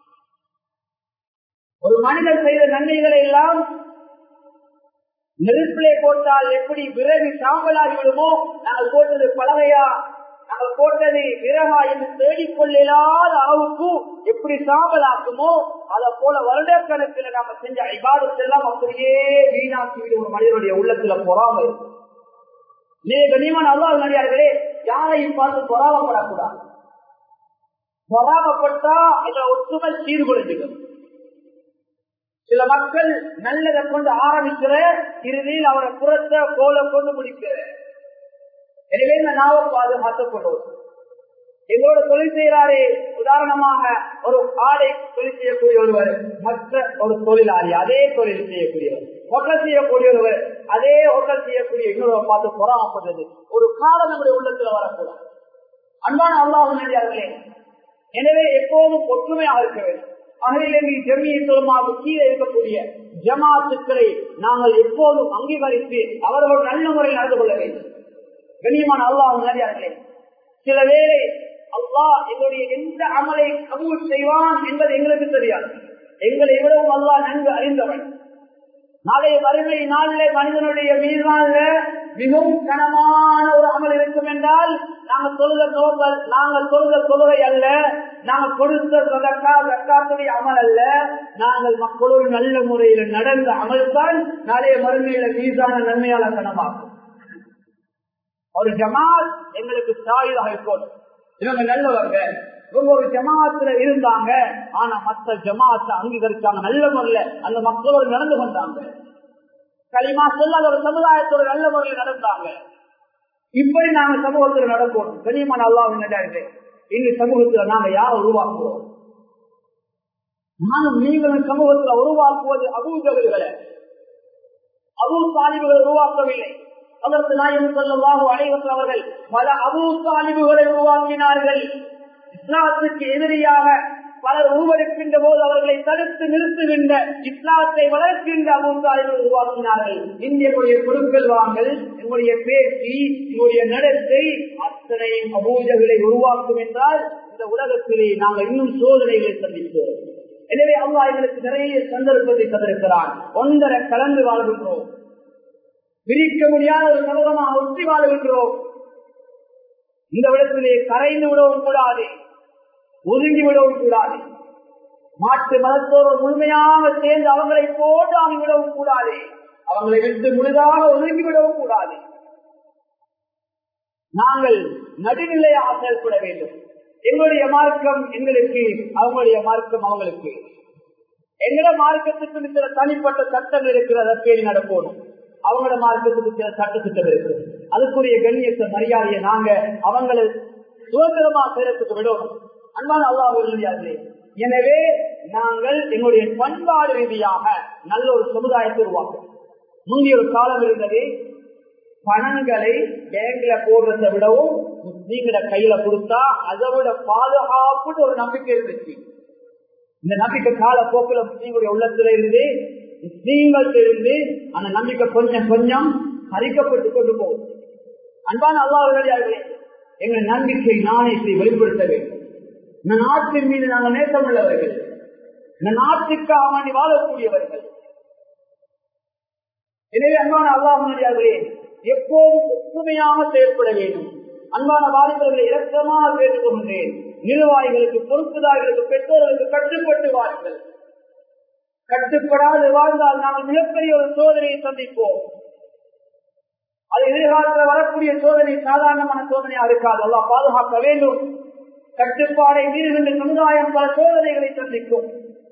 ஒரு மனிதன் செய்த நன்மைகளை எல்லாம் நெருப்பிலே போட்டால் எப்படி விறகு சாம்பலாகி விடுமோ நாங்கள் போட்டது பலகையா நாங்கள் போட்டது விறகா என்று தேடிக்கொள்ளாத அளவுக்கு எப்படி சாம்பலாக்குமோ அதை போல வருடக்கணக்கில் நாம செஞ்ச ஐபாதத்தெல்லாம் அப்படியே வீணாக்கி விடும் ஒரு மனிதனுடைய உள்ளத்துல பொறாம இருக்கும் நீங்க கண்ணியமான அல்லாஹ் நடிகார்களே யாரையும் பார்த்து பொறாமப்படக்கூடாது பொறாமப்பட்டா அதுல ஒற்றுமை சீர்குலைஞ்சிடும் சில மக்கள் நல்லதை கொண்டு ஆரம்பிக்கிற இறுதியில் அவரை புறத்த கோல கொண்டு முடிக்கிற எனவே இந்த நாவை பாதுகாத்துக் கொள்வோம் எங்களோட தொழில் செய்யறாரே உதாரணமாக ஒரு ஆடை தொழில் செய்யக்கூடிய ஒருவர் மற்ற ஒரு தொழிலாளி அதே தொழில் செய்யக்கூடியவர் ஹோட்டல் செய்யக்கூடிய ஒருவர் அதே ஹோட்டல் செய்யக்கூடிய இன்னொருவர் பார்த்து பொறாமப்படுறது ஒரு காலம் நம்முடைய உள்ளத்துல வரக்கூடாது அன்பான அல்லாஹ் நடிகார்களே எனவே எப்போதும் ஒற்றுமையாக இருக்க வேண்டும் அகிலங்கி ஜெமியத்துவமாக கீழே இருக்கக்கூடிய ஜமாத்துக்களை நாங்கள் எப்போதும் அங்கீகரித்து அவர்கள் நல்ல முறையில் நடந்து கொள்ள வேண்டும் கண்ணியமான அல்லாஹ் நடிகார்களே சில வேளை அல்லாஹ் எங்களுடைய எந்த அமலை கபூல் செய்வான் என்பது எங்களுக்கு தெரியாது எங்களை விடவும் அல்லாஹ் நன்கு அறிந்தவன் நாளைய வறுமை நாளிலே மனிதனுடைய மீதான மிகவும் கனமான ஒரு அமல் இருக்கும் என்றால் நாங்கள் சொல்ல நோக்கல் நாங்கள் சொல்ல தொழுகை அல்ல நாங்கள் கொடுத்த சதக்கா சக்காத்துடைய அமல் அல்ல நாங்கள் மக்களோடு நல்ல முறையில் நடந்த அமல் தான் நாளைய மறுமையில மீதான நன்மையால கனமாகும் ஒரு ஜமாத் எங்களுக்கு சாயுதாக இருக்கும் இவங்க நல்லவங்க இவங்க ஒரு ஜமாத்துல இருந்தாங்க ஆனா மற்ற ஜமாத்தை அங்கீகரிச்சாங்க நல்ல முறையில அந்த மக்களோடு நடந்து கொண்டாங்க களிமா சொல்லாத ஒரு சமுதாயத்தோட நல்ல முறையில் நடந்தாங்க இப்படி நாங்க சமூகத்துல நடக்கணும் கனியமான அல்லாவின் நடாரு இந்த சமூகத்துல நாங்க யாரை உருவாக்குவோம் நானும் நீங்களும் சமூகத்துல உருவாக்குவது அபூஜகர்களை அபூ தாலிபுகளை உருவாக்கவில்லை அதற்கு நாயகம் சொல்லவாக அனைவர்கள் அவர்கள் பல அபூ தாலிபுகளை உருவாக்கினார்கள் இஸ்லாத்துக்கு எதிரியாக பலர் உருவெடுக்கின்ற போது அவர்களை தடுத்து நிறுத்துகின்ற இஸ்லாத்தை வளர்க்கின்ற அபூத்தாரிகள் உருவாக்கினார்கள் இந்தியனுடைய பொருட்கள் வாங்கல் எங்களுடைய பேச்சு எங்களுடைய நடத்தை அத்தனையும் அபூஜகளை உருவாக்கும் என்றால் இந்த உலகத்திலே நாங்கள் இன்னும் சோதனைகளை சந்திப்போம் எனவே அல்லா எங்களுக்கு நிறைய சந்தர்ப்பத்தை தந்திருக்கிறான் ஒன்றரை கலந்து வாழ்கின்றோம் பிரிக்க முடியாத ஒரு சமூகமாக ஒற்றி வாழ்கின்றோம் இந்த விடத்திலே கரைந்து விடவும் கூடாது ஒதுங்கி விடவும் கூடாது மாட்டு மதத்தோடு முழுமையாக சேர்ந்து அவங்களை போட்டாமி விடவும் கூடாது அவங்களை விட்டு முழுதாக ஒதுங்கி விடவும் கூடாது நாங்கள் நடுநிலையாக செயல்பட வேண்டும் எங்களுடைய மார்க்கம் எங்களுக்கு அவங்களுடைய மார்க்கம் அவங்களுக்கு எங்கட மார்க்கத்துக்கு சில தனிப்பட்ட சட்டம் இருக்கிறத பேணி நடக்கணும் அவங்களோட மார்க்கத்துக்கு சில சட்ட திட்டம் இருக்கு அதுக்குரிய கண்ணியத்தை மரியாதையை நாங்க அவங்களை சுதந்திரமா செயலத்துக்கு விடணும் அன்பான அல்லாஹ் எனவே நாங்கள் எங்களுடைய பண்பாடு ரீதியாக நல்ல ஒரு சமுதாயத்தை உருவாக்கும் முந்தைய ஒரு காலம் இருந்தது பணங்களை பேங்க்ல போடுறதை விடவும் முஸ்லீம்கிட்ட கையில கொடுத்தா அதை விட பாதுகாப்புன்னு ஒரு நம்பிக்கை இருந்துச்சு இந்த நம்பிக்கை கால போக்குல முஸ்லீம்களுடைய உள்ளத்துல இருந்து முஸ்லீம்கள்ட்ட இருந்து அந்த நம்பிக்கை கொஞ்சம் கொஞ்சம் பறிக்கப்பட்டு கொண்டு போகும் அன்பான அல்லாஹர்களே எங்கள் நம்பிக்கை நாணயத்தை வெளிப்படுத்த வேண்டும் இந்த நாட்டின் மீது நாங்கள் நேசம் உள்ளவர்கள் இந்த நாட்டுக்காக வேண்டி வாழக்கூடியவர்கள் எனவே அன்பான அல்லாஹர்களே எப்போதும் ஒற்றுமையாக செயல்பட வேண்டும் அன்பான வாலிபர்களை இறக்கமாக கேட்டுக்கொண்டேன் நிர்வாகிகளுக்கு பொறுப்புதாரிகளுக்கு பெற்றோர்களுக்கு கட்டுப்பட்டு வாருங்கள் கட்டுப்படாது வாழ்ந்தால் நாங்கள் மிகப்பெரிய ஒரு சோதனையை சந்திப்போம் அது எதிர்காலத்தில் வரக்கூடிய சோதனை சாதாரணமான சோதனையா இருக்காது அல்லா பாதுகாக்க வேண்டும் கட்டுப்பாடை மீறுகின்ற சமுதாயம் பல சோதனைகளை சந்திக்கும்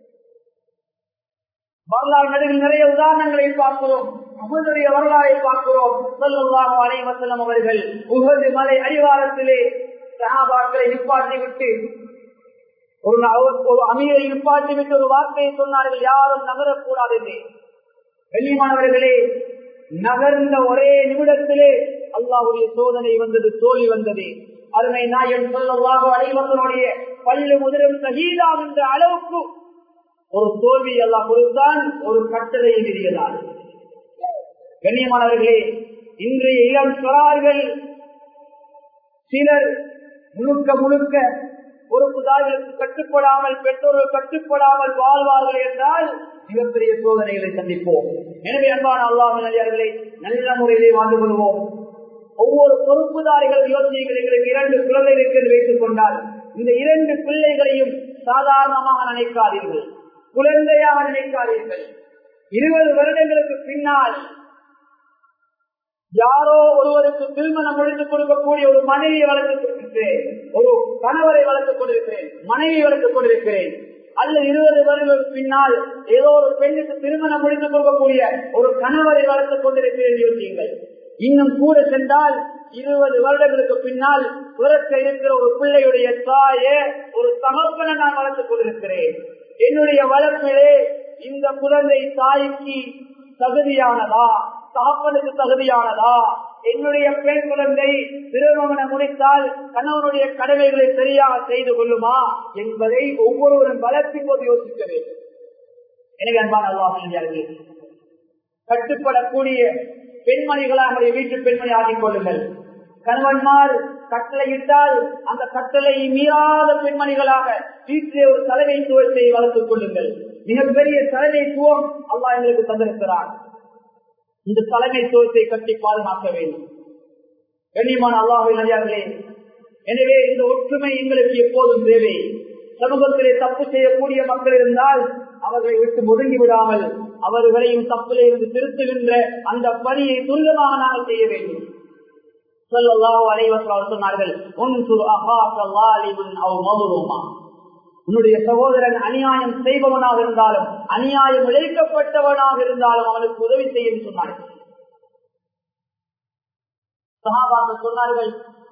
வரலாறு நடுவில் நிறைய உதாரணங்களை பார்க்கிறோம் அகனுடைய வரலாறை பார்க்கிறோம் சொல்லலாம் அலைவசலம் அவர்கள் உகது மலை அடிவாரத்திலே சகாபாக்களை நிப்பாட்டி விட்டு ஒரு ஒரு அமீரை நிப்பாட்டி விட்டு ஒரு வார்த்தையை சொன்னார்கள் யாரும் நகரக்கூடாது என்று வெள்ளிமானவர்களே நகர்ந்த ஒரே நிமிடத்திலே அல்லாவுடைய சோதனை வந்தது தோல்வி வந்தது அருமை நாயன் சொல்லவாக அனைவர்களுடைய பள்ளி முதலும் சகீதா என்ற அளவுக்கு ஒரு தோல்வி எல்லாம் கொடுத்தான் ஒரு கட்டளையை விதியதான் கண்ணியமானவர்களே இன்றைய இளம் சொறார்கள் சிலர் முழுக்க முழுக்க பொறுப்புதாரிகளுக்கு கட்டுப்படாமல் பெற்றோர்கள் கட்டுப்படாமல் வாழ்வார்கள் என்றால் மிகப்பெரிய சோதனைகளை சந்திப்போம் எனவே அன்பான அல்லாஹ் நல்லவர்களை நல்ல முறையிலே வாழ்ந்து கொள்வோம் ஒவ்வொரு பொறுப்புதாரிகள் யோசனைகள் எங்களுக்கு இரண்டு குழந்தைகள் என்று வைத்துக் கொண்டால் இந்த இரண்டு பிள்ளைகளையும் சாதாரணமாக நினைக்காதீர்கள் குழந்தையாக நினைக்காதீர்கள் இருபது வருடங்களுக்கு பின்னால் யாரோ ஒருவருக்கு திருமணம் முடித்து கொடுக்கக்கூடிய ஒரு மனைவியை வளர்த்துக் கொண்டிருக்கிறேன் ஒரு கணவரை வளர்த்துக் கொண்டிருக்கிறேன் மனைவி வளர்த்துக் கொண்டிருக்கிறேன் அல்ல இருபது வருடங்களுக்கு பின்னால் ஏதோ ஒரு பெண்ணுக்கு திருமணம் முடித்துக் கொடுக்கக்கூடிய ஒரு கணவரை வளர்த்துக் கொண்டிருக்கிறேன் யோசியுங்கள் இன்னும் கூட சென்றால் இருபது வருடங்களுக்கு பின்னால் பிறக்க இருக்கிற ஒரு பிள்ளையுடைய தாய ஒரு தகப்பனை நான் வளர்த்துக் கொண்டிருக்கிறேன் என்னுடைய வளர்ப்பிலே இந்த குழந்தை தாய்க்கு தகுதியானதா தகப்பனுக்கு தகுதியானதா என்னுடைய பெண் குழந்தை திருமணம் முடித்தால் கணவனுடைய கடமைகளை சரியாக செய்து கொள்ளுமா என்பதை ஒவ்வொருவரும் வளர்க்கும் போது யோசிக்க வேண்டும் எனவே அன்பான அல்லாஹ் கட்டுப்படக்கூடிய பெண்மணிகளாக வீட்டு பெண்மணி ஆகிக் கொள்ளுங்கள் கணவன்மார் கட்டளையிட்டால் அந்த கட்டளையை மீறாத பெண்மணிகளாக வீட்டிலே ஒரு தலைமைத்துவத்தை வளர்த்துக் கொள்ளுங்கள் மிகப்பெரிய தலைமைத்துவம் அல்லா எங்களுக்கு தந்திருக்கிறார் இந்த தலைமைத்துவத்தை கட்டி பாதுகாக்க வேண்டும் கண்ணியமான அல்லாஹர்களே எனவே இந்த ஒற்றுமை எங்களுக்கு எப்போதும் தேவை சமூகத்திலே தப்பு செய்யக்கூடிய மக்கள் இருந்தால் அவர்களை விட்டு முதுங்கி விடாமல் அவர்களையும் தப்பிலே இருந்து திருத்துகின்ற அந்த பணியை துரிதமாக நாங்கள் செய்ய வேண்டும் சொல்லல்லாஹு அலைவசம் சொன்னார்கள் உன்னுடைய சகோதரன் அநியாயம் செய்பவனாக இருந்தாலும் அநியாயம் இழைக்கப்பட்டவனாக இருந்தாலும் அவனுக்கு உதவி செய்ய சொன்னார்கள் சகாபாக்கள் சொன்னார்கள்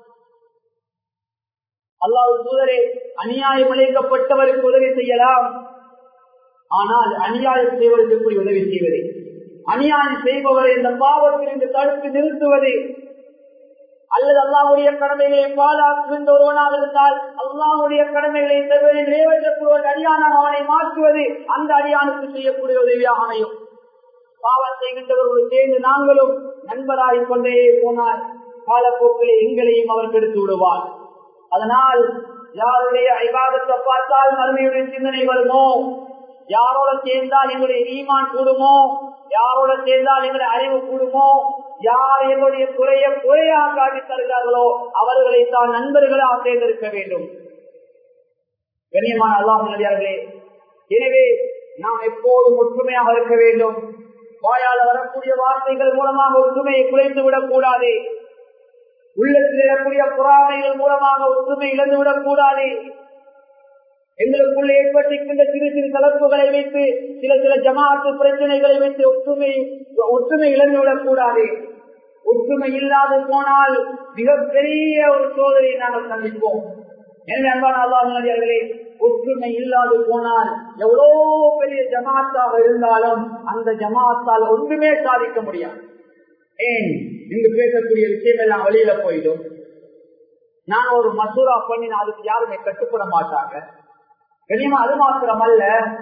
அல்லாஹ் தூதரே அநியாயம் இழைக்கப்பட்டவருக்கு உதவி செய்யலாம் ஆனால் அநியாயம் செய்வதற்கு எப்படி உதவி செய்வது அநியாயம் செய்பவரை இந்த பாவத்தில் இருந்து தடுத்து நிறுத்துவது அல்லது அல்லாவுடைய கடமைகளை பாதுகாக்கின்ற ஒருவனாக இருந்தால் அல்லாவுடைய கடமைகளை தவிர நிறைவேற்றக்கூடிய அடியானாக அவனை மாற்றுவது அந்த அடியானுக்கு செய்யக்கூடிய உதவியாக அமையும் பாவம் செய்கின்றவர்கள் சேர்ந்து நாங்களும் நண்பராகிக் கொண்டே போனார் காலப்போக்கிலே எங்களையும் அவர் கெடுத்து விடுவார் அதனால் யாருடைய ஐவாதத்தை பார்த்தால் மறுமையுடைய சிந்தனை வருமோ யாரோட சேர்ந்தால் எங்களுடைய ஈமான் கூடுமோ யாரோட சேர்ந்தால் எங்களுடைய அறிவு கூடுமோ யார் எங்களுடைய குறைய குறையாக காட்டி தருகிறார்களோ அவர்களை தான் நண்பர்களாக தேர்ந்தெடுக்க வேண்டும் கண்ணியமான அல்லாஹர்களே எனவே நாம் எப்போதும் ஒற்றுமையாக இருக்க வேண்டும் வாயால் வரக்கூடிய வார்த்தைகள் மூலமாக ஒற்றுமையை குறைத்து விடக் கூடாது உள்ளத்தில் எழக்கூடிய பொறாமைகள் மூலமாக ஒற்றுமை இழந்து விடக் கூடாது எங்களுக்குள்ள ஏற்பட்டிருக்கின்ற சிறு சிறு கலப்புகளை வைத்து சில சில ஜமாத்து பிரச்சனைகளை வைத்து ஒற்றுமை ஒற்றுமை இழந்து விடக்கூடாது ஒற்றுமை இல்லாது போனால் மிகப்பெரிய ஒரு சோதனையை நாங்கள் சந்திப்போம் எனவே அன்பான அல்லாஹர்களே ஒற்றுமை இல்லாது போனால் எவ்வளோ பெரிய ஜமாத்தாக இருந்தாலும் அந்த ஜமாத்தால் ஒன்றுமே சாதிக்க முடியாது ஏன் இங்கு பேசக்கூடிய விஷயம் எல்லாம் வெளியில போயிடும் நான் ஒரு மசூரா பண்ணி அதுக்கு யாருமே கட்டுப்பட மாட்டாங்க கனிமா அது மாத்திரம் அல்ல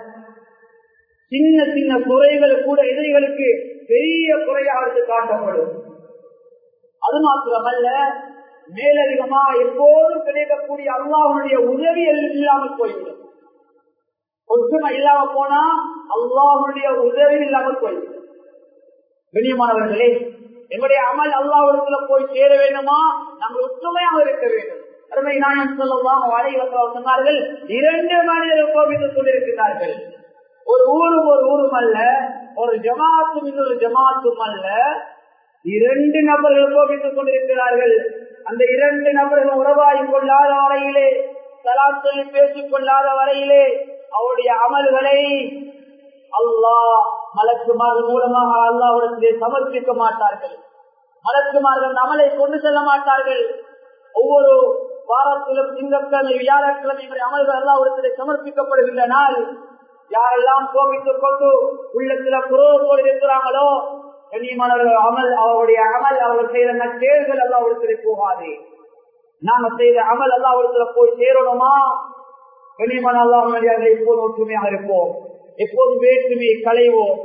சின்ன சின்ன குறைகள் கூட எதிரிகளுக்கு பெரிய குறையாக எடுத்து காட்டப்படும் அது மாத்திரமல்ல மேலதிகமா எப்போதும் கிடைக்கக்கூடிய அல்லாஹனுடைய உதவி இல்லாமல் போய்விடும் ஒற்றுமை இல்லாம போனா அல்லாஹனுடைய உதவி இல்லாமல் போய்விடும் கண்ணியமானவர்களே என்னுடைய அமல் அல்லாவிடத்துல போய் சேர வேண்டுமா நம்ம ஒற்றுமையாக இருக்க வேண்டும் அருமை நாயம் சொல்லலாம் வலைவசம் சொன்னார்கள் இரண்டு மனிதர்கள் கோபித்துக் கொண்டிருக்கிறார்கள் ஒரு ஊரும் ஒரு ஊரும் அல்ல ஒரு ஜமாத்தும் இன்னொரு ஜமாத்தும் அல்ல இரண்டு நபர்கள் கோபித்துக் கொண்டிருக்கிறார்கள் அந்த இரண்டு நபர்கள் உறவாய் கொள்ளாத வரையிலே சலா சொல்லி பேசிக் கொள்ளாத வரையிலே அவருடைய அமல்களை அல்லாஹ் மலக்குமார்கள் மூலமாக அல்லாவிடத்திலே சமர்ப்பிக்க மாட்டார்கள் மலக்குமார்கள் அமலை கொண்டு செல்ல மாட்டார்கள் ஒவ்வொரு வாரத்திலும் திங்கட்கிழமை வியாழக்கிழமை அமல்கள் அல்லாவிடத்திலே சமர்ப்பிக்கப்படுகின்ற நாள் யாரெல்லாம் கோபித்துக் கொண்டு உள்ளத்துல புரோகோடு இருக்கிறாங்களோ கண்ணியமானவர்கள் அமல் அவருடைய அமல் அவர்கள் செய்த நற்செயல்கள் அல்லாவிடத்திலே போகாது நாம செய்த அமல் அல்லாவிடத்துல போய் சேரணுமா கண்ணியமான அல்லாஹ் எப்போது ஒற்றுமையாக இருப்போம் எப்போதும் வேற்றுமையை களைவோம்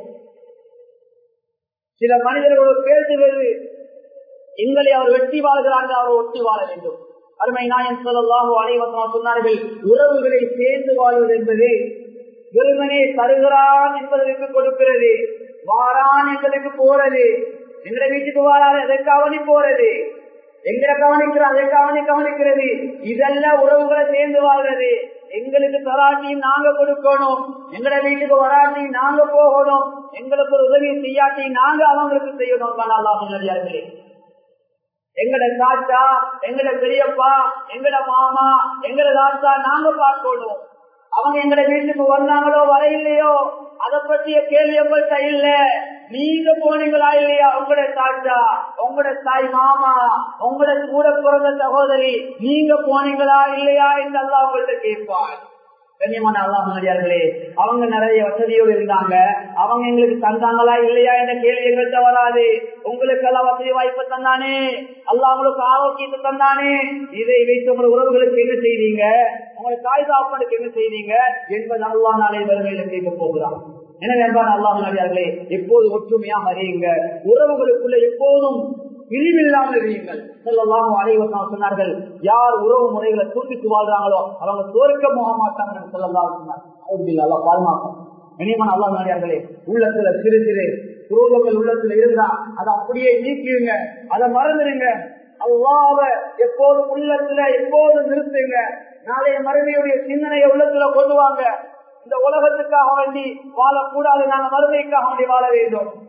சில மனிதர்களோடு பேசுவது எங்களை அவர் வெற்றி வாழ்கிறார்கள் அவர் ஒட்டி வாழ வேண்டும் அருமை நாயன் சொல்லலாக அனைவரும் சொன்னார்கள் உறவுகளை சேர்ந்து வாழ்வது என்பது வெறுமனே தருகிறான் என்பதற்கு கொடுக்கிறது வாரான் என்பதற்கு போறது எங்களை வீட்டுக்கு வாராது அதற்கு அவனி போறது எங்களை கவனிக்கிறான் அதற்கு அவனை கவனிக்கிறது இதெல்லாம் உறவுகளை சேர்ந்து வாழ்றது எங்களுக்கு தராட்டியும் நாங்க கொடுக்கணும் எங்கட வீட்டுக்கு வராட்டி நாங்க போகணும் எங்களுக்கு ஒரு உதவி செய்யாட்டி நாங்க அவங்களுக்கு செய்யணும் முன்னாடியார்களே எங்கட தாத்தா எங்கட பெரியப்பா எங்கட மாமா எங்கட தாத்தா நாங்க பார்க்கணும் அவங்க எங்கட வீட்டுக்கு வந்தாங்களோ வர இல்லையோ அதை பற்றிய கேள்வி எங்கள்கிட்ட இல்ல நீங்க போனீங்களா இல்லையா உங்களோட தாத்தா உங்களோட தாய் மாமா உங்களோட கூட பிறந்த சகோதரி நீங்க போனீங்களா இல்லையா என்று அல்லா உங்கள்கிட்ட கேட்பார் கண்ணியமான அல்லாஹர்களே அவங்க நிறைய வசதியோடு இருந்தாங்க அவங்க எங்களுக்கு தந்தாங்களா இல்லையா என்ற கேள்வி எங்கள்கிட்ட வராது உங்களுக்கு எல்லாம் வசதி வாய்ப்பு தந்தானே அல்லா உங்களுக்கு ஆரோக்கியத்தை தந்தானே இதை வைத்து உங்களோட உறவுகளுக்கு என்ன செய்வீங்க உங்களை தாய் தாப்பனுக்கு என்ன செய்வீங்க என்பது அல்லா நாளை வறுமையில கேட்க போகிறான் எனவே அன்பான அல்லாஹ் நடிகார்களே எப்போது ஒற்றுமையாக அறியுங்க உறவுகளுக்குள்ள எப்போதும் பிரிவில்லாமல் இருங்கள் செல்லலாம் அனைவரும் சொன்னார்கள் யார் உறவு முறைகளை துண்டித்து வாழ்றாங்களோ அவங்க தோற்க போக மாட்டாங்க செல்லலாம் சொன்னார் பால்மாக்கம் இனிமன் அல்லா நாடியார்களே உள்ளத்துல சிறு சிறு குரோதங்கள் உள்ளத்துல இருந்தா அதை அப்படியே நீக்கிடுங்க அதை மறந்துடுங்க அல்லாவ எப்போதும் உள்ளத்துல எப்போதும் நிறுத்துங்க நாளைய மறுமையுடைய சிந்தனையை உள்ளத்துல கொண்டு வாங்க இந்த உலகத்துக்காக வேண்டி வாழக்கூடாது நாங்க மறுமைக்காக வேண்டி வாழ வேண்டும்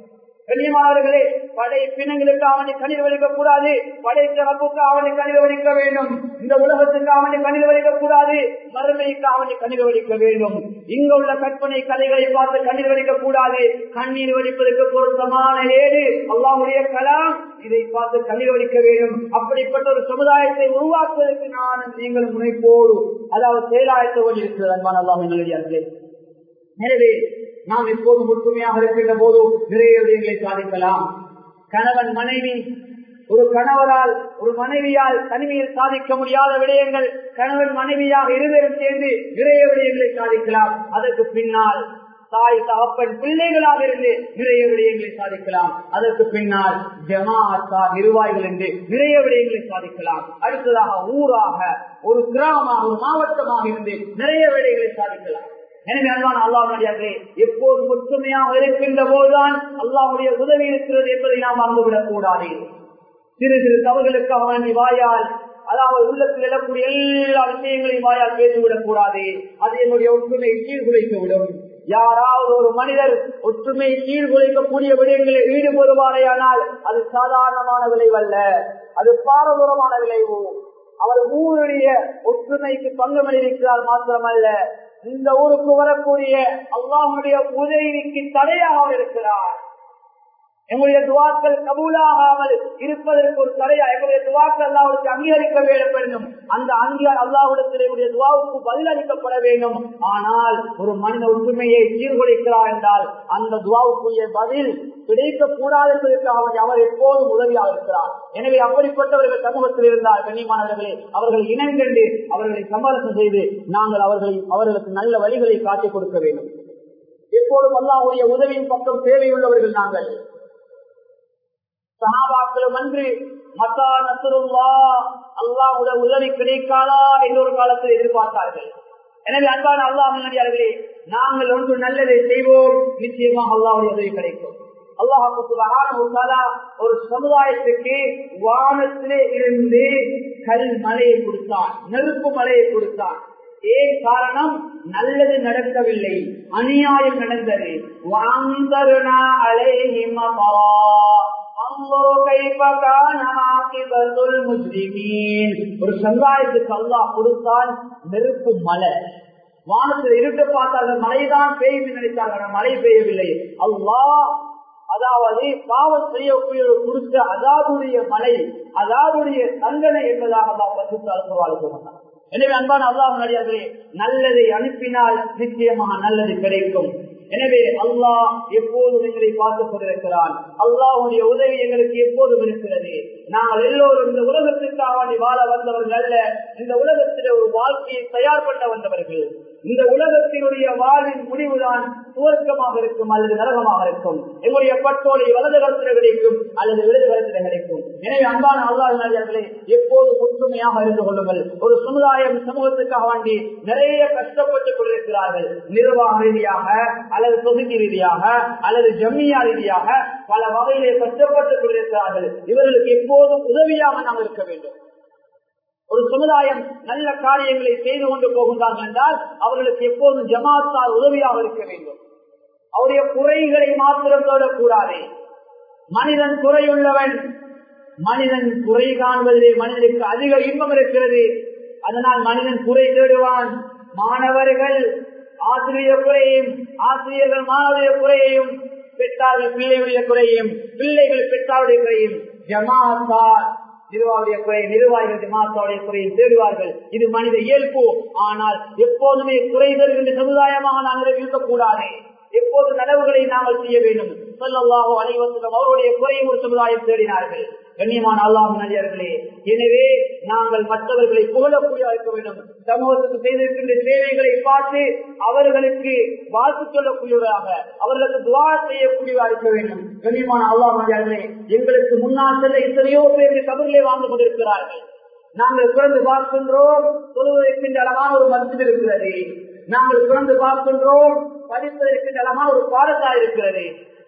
கண்ணியமானவர்களே படை பிணங்களுக்கு அவனை கணித வலிக்க கூடாது படைத்த ரப்புக்கு அவனை கணித வலிக்க வேண்டும் இந்த உலகத்துக்கு அவனை கணித வலிக்க கூடாது மறுமைக்கு அவனை கணித வலிக்க வேண்டும் இங்க உள்ள கற்பனை கதைகளை பார்த்து கண்ணீர் வலிக்க கூடாது கண்ணீர் வலிப்பதற்கு பொருத்தமான ஏடு அல்லாவுடைய கலாம் இதை பார்த்து கண்ணீர் வலிக்க வேண்டும் அப்படிப்பட்ட ஒரு சமுதாயத்தை உருவாக்குவதற்கு நான் நீங்கள் முனைப்போடு அதாவது செயலாயத்தோடு இருக்கிறது அன்பான அல்லாஹ் நல்லடியார்களே எனவே நாம் எப்போதும் ஒற்றுமையாக இருக்கின்ற போது நிறைய விடயங்களை சாதிக்கலாம் கணவன் மனைவி ஒரு கணவரால் ஒரு மனைவியால் தனிமையில் சாதிக்க முடியாத விடயங்கள் கணவன் மனைவியாக இருவரும் சேர்ந்து நிறைய விடயங்களை சாதிக்கலாம் அதற்கு பின்னால் தாய் தகப்பன் பிள்ளைகளாக இருந்து நிறைய விடயங்களை சாதிக்கலாம் அதற்கு பின்னால் ஜமாத்தா நிர்வாகிகள் என்று நிறைய விடயங்களை சாதிக்கலாம் அடுத்ததாக ஊராக ஒரு கிராமமாக ஒரு மாவட்டமாக இருந்து நிறைய விடயங்களை சாதிக்கலாம் எனவே அன்பான அல்லாஹே எப்போது ஒற்றுமையாக இருக்கின்ற போதுதான் அல்லாஹுடைய உதவி இருக்கிறது என்பதை நாம் மறந்துவிடக் கூடாது சிறு சிறு தவறுகளுக்கு அவன் வாயால் அதாவது உள்ளத்தில் எழக்கூடிய எல்லா விஷயங்களையும் வாயால் பேசிவிடக் கூடாது அது என்னுடைய ஒற்றுமை சீர்குலைத்து விடும் யாராவது ஒரு மனிதர் ஒற்றுமை சீர்குலைக்கக்கூடிய விடயங்களில் ஈடுபடுவாரேயானால் அது சாதாரணமான விளைவல்ல அது பாரதூரமான விளைவு அவர் ஊருடைய ஒற்றுமைக்கு பங்கு மளிக்கிறார் மாத்திரமல்ல இந்த ஊருக்கு வரக்கூடிய அல்லாஹுடைய உதவிக்கு தடையாக இருக்கிறார் எங்களுடைய துவாக்கள் கபூலாகாமல் இருப்பதற்கு ஒரு தடையா எங்களுடைய துவாக்கள் அல்லாவுக்கு அங்கீகரிக்க வேண்டும் அந்த அங்கீகார் அல்லாஹுடைய துவாவுக்கு பதிலளிக்கப்பட வேண்டும் ஆனால் ஒரு மனித ஒற்றுமையை சீர்குலைக்கிறார் என்றால் அந்த துவாவுக்குரிய பதில் கிடைக்க கூடாது என்பதற்காக அவர் எப்போதும் உதவியாக இருக்கிறார் எனவே அப்படிப்பட்டவர்கள் சமூகத்தில் இருந்தால் கண்ணியமானவர்களே அவர்கள் இனங்கண்டு அவர்களை சமரசம் செய்து நாங்கள் அவர்களை அவர்களுக்கு நல்ல வழிகளை காட்டிக் கொடுக்க வேண்டும் எப்போதும் அல்லாவுடைய உதவியின் பக்கம் தேவையுள்ளவர்கள் நாங்கள் சகாபாக்களும் அன்று மத்தா நசுருல்லா அல்லாவுடைய உதவி கிடைக்காதா என்ற ஒரு காலத்தில் எதிர்பார்த்தார்கள் எனவே அன்பான அல்லாஹ் நடிகார்களே நாங்கள் ஒன்று நல்லதை செய்வோம் நிச்சயமாக அல்லாவுடைய உதவி கிடைக்கும் அல்லாஹால ஒரு சமுதாயத்துக்கு வானத்திலே இருந்து கல் மலையை கொடுத்தான் நெருப்பு மலையை கொடுத்தான் ஏன் காரணம் நல்லது நடக்கவில்லை அநியாயம் நடந்தது ஒரு சமுதாயத்துக்கு அல்லாஹ் கொடுத்தால் நெருப்பு மலை வானத்தில் இருட்டு பார்த்தார்கள் மழைதான் பெய்யும் நினைத்தார்கள் மழை பெய்யவில்லை அல்லாஹ் அதாவது பாவம் செய்யக்கூடிய கொடுத்த அதாவுடைய மலை அதாவுடைய தண்டனை என்பதாக அல்லாஹ் பசுத்தால் சொன்னார் எனவே அன்பான அல்லாஹ் நடிகார்களே நல்லதை அனுப்பினால் நிச்சயமாக நல்லது கிடைக்கும் எனவே அல்லாஹ் எப்போதும் எங்களை பார்த்துக் கொண்டிருக்கிறான் அல்லாஹுடைய உதவி எங்களுக்கு எப்போதும் இருக்கிறது நாங்கள் எல்லோரும் இந்த உலகத்திற்காக வாழ வந்தவர்கள் அல்ல இந்த உலகத்திலே ஒரு வாழ்க்கையை தயார் பண்ண வந்தவர்கள் இந்த உலகத்தினுடைய வாழ்வின் முடிவுதான் துவக்கமாக இருக்கும் அல்லது நரகமாக இருக்கும் எங்களுடைய பட்டோலை வலது கருத்தில் கிடைக்கும் அல்லது இடது கருத்தில் கிடைக்கும் எனவே அன்பான அல்லாஹர்களே எப்போது ஒற்றுமையாக இருந்து கொள்ளுங்கள் ஒரு சமுதாயம் சமூகத்துக்காக வேண்டி நிறைய கஷ்டப்பட்டுக் கொண்டிருக்கிறார்கள் நிர்வாக ரீதியாக அல்லது தொகுதி ரீதியாக அல்லது ஜம்மியா ரீதியாக பல வகையிலே கஷ்டப்பட்டுக் கொண்டிருக்கிறார்கள் இவர்களுக்கு எப்போதும் உதவியாக நாம் இருக்க வேண்டும் ஒரு சமுதாயம் நல்ல காரியங்களை செய்து கொண்டு போகின்றார்கள் என்றால் அவர்களுக்கு எப்போதும் ஜமாத்தால் உதவியாக இருக்க வேண்டும் அவருடைய குறைகளை மாத்திரம் தேடக்கூடாது மனிதன் குறையுள்ளவன் மனிதன் குறை காண்பதிலே மனிதனுக்கு அதிக இன்பம் இருக்கிறது அதனால் மனிதன் குறை தேடுவான் மாணவர்கள் ஆசிரியர் குறையும் ஆசிரியர்கள் மாணவருடைய குறையையும் பெற்றார்கள் பிள்ளைகளுடைய குறையும் பிள்ளைகள் பெற்றாருடைய குறையும் ஜமாத்தார் நிர்வாகிய குறை நிர்வாகிகள் ஜமாத்தாவுடைய குறையை தேடுவார்கள் இது மனித இயல்பு ஆனால் எப்போதுமே குறை தருகின்ற சமுதாயமாக நாங்கள் இருக்கக்கூடாது எப்போது நனவுகளை நாங்கள் செய்ய வேண்டும் சொல்லல்லாஹோ அனைவருக்கும் அவருடைய குறையும் ஒரு சமுதாயம் தேடினார்கள் கண்ணியமான அல்லாஹ் நடிகர்களே எனவே நாங்கள் மற்றவர்களை புகழக்கூடிய இருக்க வேண்டும் சமூகத்துக்கு செய்திருக்கின்ற சேவைகளை பார்த்து அவர்களுக்கு வாழ்த்து சொல்லக்கூடியவராக அவர்களுக்கு துவா செய்யக்கூடியவா இருக்க வேண்டும் கண்ணியமான அல்லாஹ் நடிகர்களே எங்களுக்கு முன்னால் செல்ல எத்தனையோ பேர் கபர்களே வாழ்ந்து கொண்டிருக்கிறார்கள் நாங்கள் பிறந்து பார்க்கின்றோம் தொழுவதற்கின்ற அழகான ஒரு மருத்துவம் இருக்கிறது நாங்கள் பிறந்து பார்க்கின்றோம் படிப்பதற்கு அழகான ஒரு பாடசாலை இருக்கிறது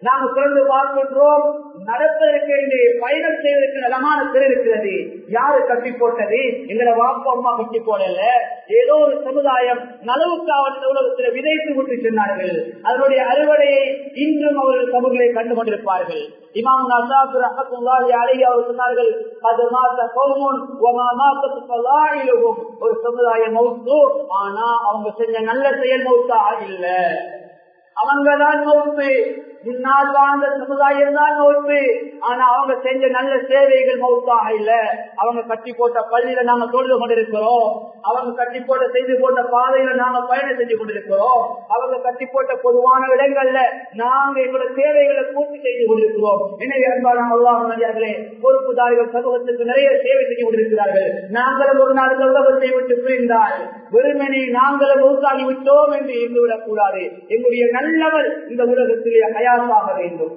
நாங்க திறந்து பார்க்கின்றோம் நடப்பதற்கு பயணம் செய்வதற்கு நலமான திரு இருக்கிறது யாரு கட்டி போட்டது எங்களை வாப்பா அம்மா கட்டி போடல ஏதோ ஒரு சமுதாயம் நலவுக்காவல் உலகத்தில் விதைத்து விட்டு சொன்னார்கள் அதனுடைய அறுவடையை இன்றும் அவர்கள் சமூகங்களை கண்டு கொண்டிருப்பார்கள் இமாம் நசாபு ரஹத்துல்லாஹி அலைஹி அவர் சொன்னார்கள் அது மாத்த கௌமுன் வமா மாத்தத் ஃபலாயிலுஹும் ஒரு சமுதாயம் மௌத்து ஆனா அவங்க செஞ்ச நல்ல செயல் மௌத்தா இல்ல அவங்கதான் மௌத்து முன்னால் வாழ்ந்த சமுதாயம் தான் மௌத்து ஆனா அவங்க செஞ்ச நல்ல சேவைகள் மௌத்தாக இல்ல அவங்க கட்டி போட்ட பள்ளியில நாங்க தொழுது கொண்டிருக்கிறோம் அவங்க கட்டி போட்ட செய்து போட்ட பாதையில நாங்க பயணம் செஞ்சு கொண்டிருக்கிறோம் அவங்க கட்டி போட்ட பொதுவான இடங்கள்ல நாங்க எங்களோட தேவைகளை பூர்த்தி செய்து கொண்டிருக்கிறோம் எனவே அன்பான அல்லாஹர்களே பொறுப்புதாரிகள் சமூகத்துக்கு நிறைய சேவை செய்து கொண்டிருக்கிறார்கள் நாங்களும் ஒரு நாள் உலகத்தை விட்டு புரிந்தால் வெறுமனை நாங்களும் உருத்தாகி விட்டோம் என்று எண்ணிவிடக் கூடாது எங்களுடைய நல்லவர் இந்த உலகத்திலே அயாசாக வேண்டும்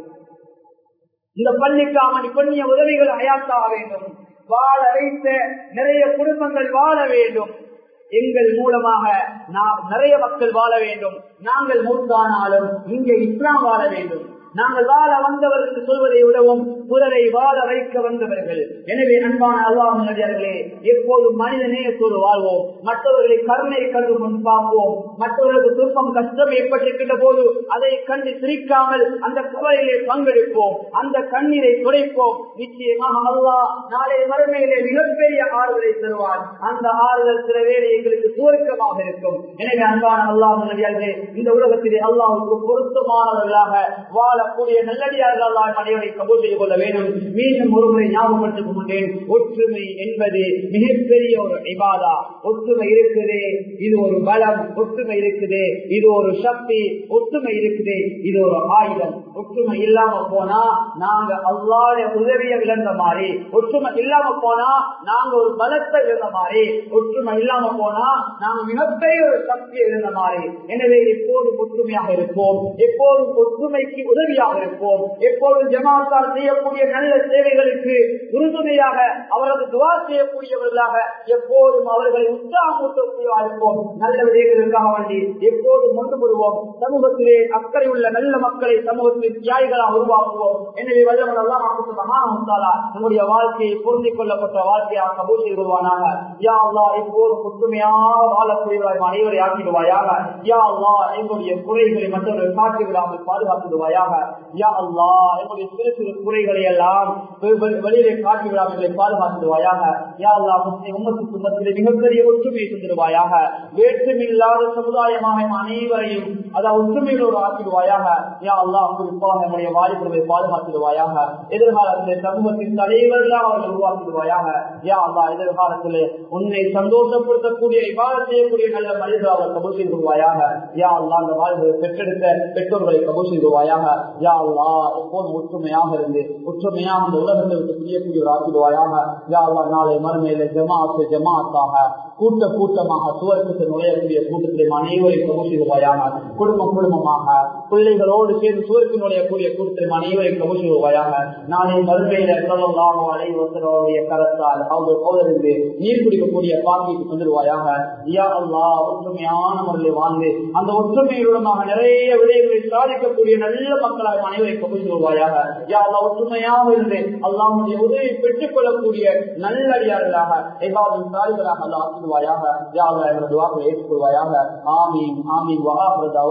இந்த பள்ளிக்காமணி பண்ணிய உதவிகள் அயாசாக வேண்டும் வாழ வைத்த நிறைய குடும்பங்கள் வாழ வேண்டும் எங்கள் மூலமாக நாம் நிறைய மக்கள் வாழ வேண்டும் நாங்கள் மூத்தானாலும் இங்கே இஸ்லாம் வாழ வேண்டும் நாங்கள் வாழ வந்தவர்கள் சொல்வதை விடவும் பிறரை வாழ வைக்க வந்தவர்கள் எனவே அன்பான அல்லாஹர்களே எப்போதும் மனித நேயத்தோடு வாழ்வோம் மற்றவர்களை கருணை கண்டு முன் பார்ப்போம் மற்றவர்களுக்கு துன்பம் கஷ்டம் ஏற்பட்டிருக்கின்ற போது அதை கண்டு சிரிக்காமல் அந்த கவலையிலே பங்கெடுப்போம் அந்த கண்ணீரை துடைப்போம் நிச்சயமாக அல்லாஹ் நாளை மறுமையிலே மிகப்பெரிய ஆறுதலை தருவார் அந்த ஆறுதல் சில வேலை எங்களுக்கு சுவர்க்கமாக இருக்கும் எனவே அன்பான அல்லாஹர்களே இந்த உலகத்திலே அல்லாஹுக்கு பொருத்தமானவர்களாக வாழக்கூடிய நல்லடியார்கள் அல்லாஹ் அனைவரை கபூல் செய்து கொள்ள வேண்டும் மீண்டும் ஒருமுறை ஞாபகப்படுத்திக் கொண்டேன் ஒற்றுமை என்பது மிகப்பெரிய ஒரு இபாதா ஒற்றுமை இருக்குது இது ஒரு பலம் ஒற்றுமை இருக்குது இது ஒரு சக்தி ஒற்றுமை இருக்குது இது ஒரு ஆயுதம் ஒற்றுமை இல்லாம போனா நாங்க அல்லாத உதவியை இழந்த மாதிரி ஒற்றுமை இல்லாம போனா நாங்க ஒரு பலத்தை இழந்த மாதிரி ஒற்றுமை இல்லாம போனா நாங்க மிகப்பெரிய ஒரு சக்தியை இழந்த மாதிரி எனவே எப்போதும் ஒற்றுமையாக இருப்போம் எப்போதும் ஒற்றுமைக்கு உதவியாக இருப்போம் எப்போதும் ஜமாத்தால் செய்யக்கூடிய நல்ல சேவைகளுக்கு உறுதுணையாக அவரது துவா செய்யக்கூடியவர்களாக எப்போதும் அவர்களை உற்சாகமூட்டக்கூடியவா இருப்போம் நல்ல விடயங்களுக்காக வேண்டி எப்போதும் ஒன்றுபடுவோம் சமூகத்திலே அக்கறை உள்ள நல்ல மக்களை சமூகத்தில் தியாகிகளாக உருவாக்குவோம் எனவே வல்லவன் எல்லாம் மகானமுத்தாலா நம்முடைய வாழ்க்கையை பொருந்திக் கொள்ளப்பட்ட வாழ்க்கையாக கபூல் செய்து கொள்வானாக யா அல்லா எப்போதும் ஒற்றுமையாக வாழக்கூடியவராய் அனைவரை ஆக்கிடுவாயாக யா அல்லா எங்களுடைய குறைகளை மற்றவர்கள் காட்டி விடாமல் பாதுகாத்துடுவாயாக யா அல்லா எங்களுடைய சிறு சிறு குறைகளை எல்லாம் வெளியிலே காட்டி விடாமல் பாதுகாத்துடுவாயாக யா அல்லா முஸ்லிம் உம்மத்துக்கு மத்தியிலே மிகப்பெரிய ஒற்றுமையை தந்துடுவாயாக வேற்றுமையில்லாத சமுதாயமாக அனைவரையும் அதாவது ஒற்றுமைகளோடு ஆக்கிடுவாயாக யா அல்லா குறிப்பாக நம்முடைய வாலிபர்களை பாதுகாத்துடுவாயாக எதிர்காலத்திலே சமூகத்தின் தலைவர்களாக அவர்கள் உருவாக்கிடுவாயாக யா அல்லா எதிர்காலத்திலே உன்னை சந்தோஷப்படுத்தக்கூடிய இவ்வாறு செய்யக்கூடிய நல்ல மனிதர்கள் அவர் கபூல் செய்து கொள்வாயாக யா அல்லா அந்த வாழ்வு பெற்றெடுத்த பெற்றோர்களை கபூல் செய்துவாயாக யா அல்லா எப்போதும் ஒற்றுமையாக இருந்து ஒற்றுமையாக அந்த உலகத்தை விட்டு செய்யக்கூடிய ஒரு ஆக்கிடுவாயாக யா அல்லா நாளை மறுமையில ஜமாத்து ஜமாத்தாக கூட்ட கூட்டமாக சுவர்க்கத்தில் நுழையக்கூடிய கூட்டத்திலே அனைவரை கபூல் செய்துவாயாக குடும்பம் குடும்பமாக பிள்ளைகளோடு சேர்ந்து சுவர்க்கு நுழையக்கூடிய கூட்டத்திலே அனைவரை கபூல் செய்துவாயாக நாளை மறுமையில சொல்லலாம் அனைவருடைய கரத்தால் அவங்க போதிருந்து நீர் குடிக்கக்கூடிய பாக்கிக்கு தந்துடுவாயாக யா அல்லா ஒற்றுமையான முறையில் வாழ்ந்து அந்த ஒற்றுமையுடனாக நிறைய விடயங்களை சாதிக்கக்கூடிய நல்ல மக்களாக அனைவரை கபூல் செய்வாயாக யா அல்லா ஒற்றுமையாக இருந்து அல்லாமுடைய உதவி பெற்றுக் கொள்ளக்கூடிய நல்லடியார்களாக எவ்வாறு சாரிகளாக அல்லா ஆக்கிடுவாயாக யா அல்லா எங்களது வாக்களை ஏற்றுக்கொள்வாயாக ஆமீன் ஆமீன் வஹா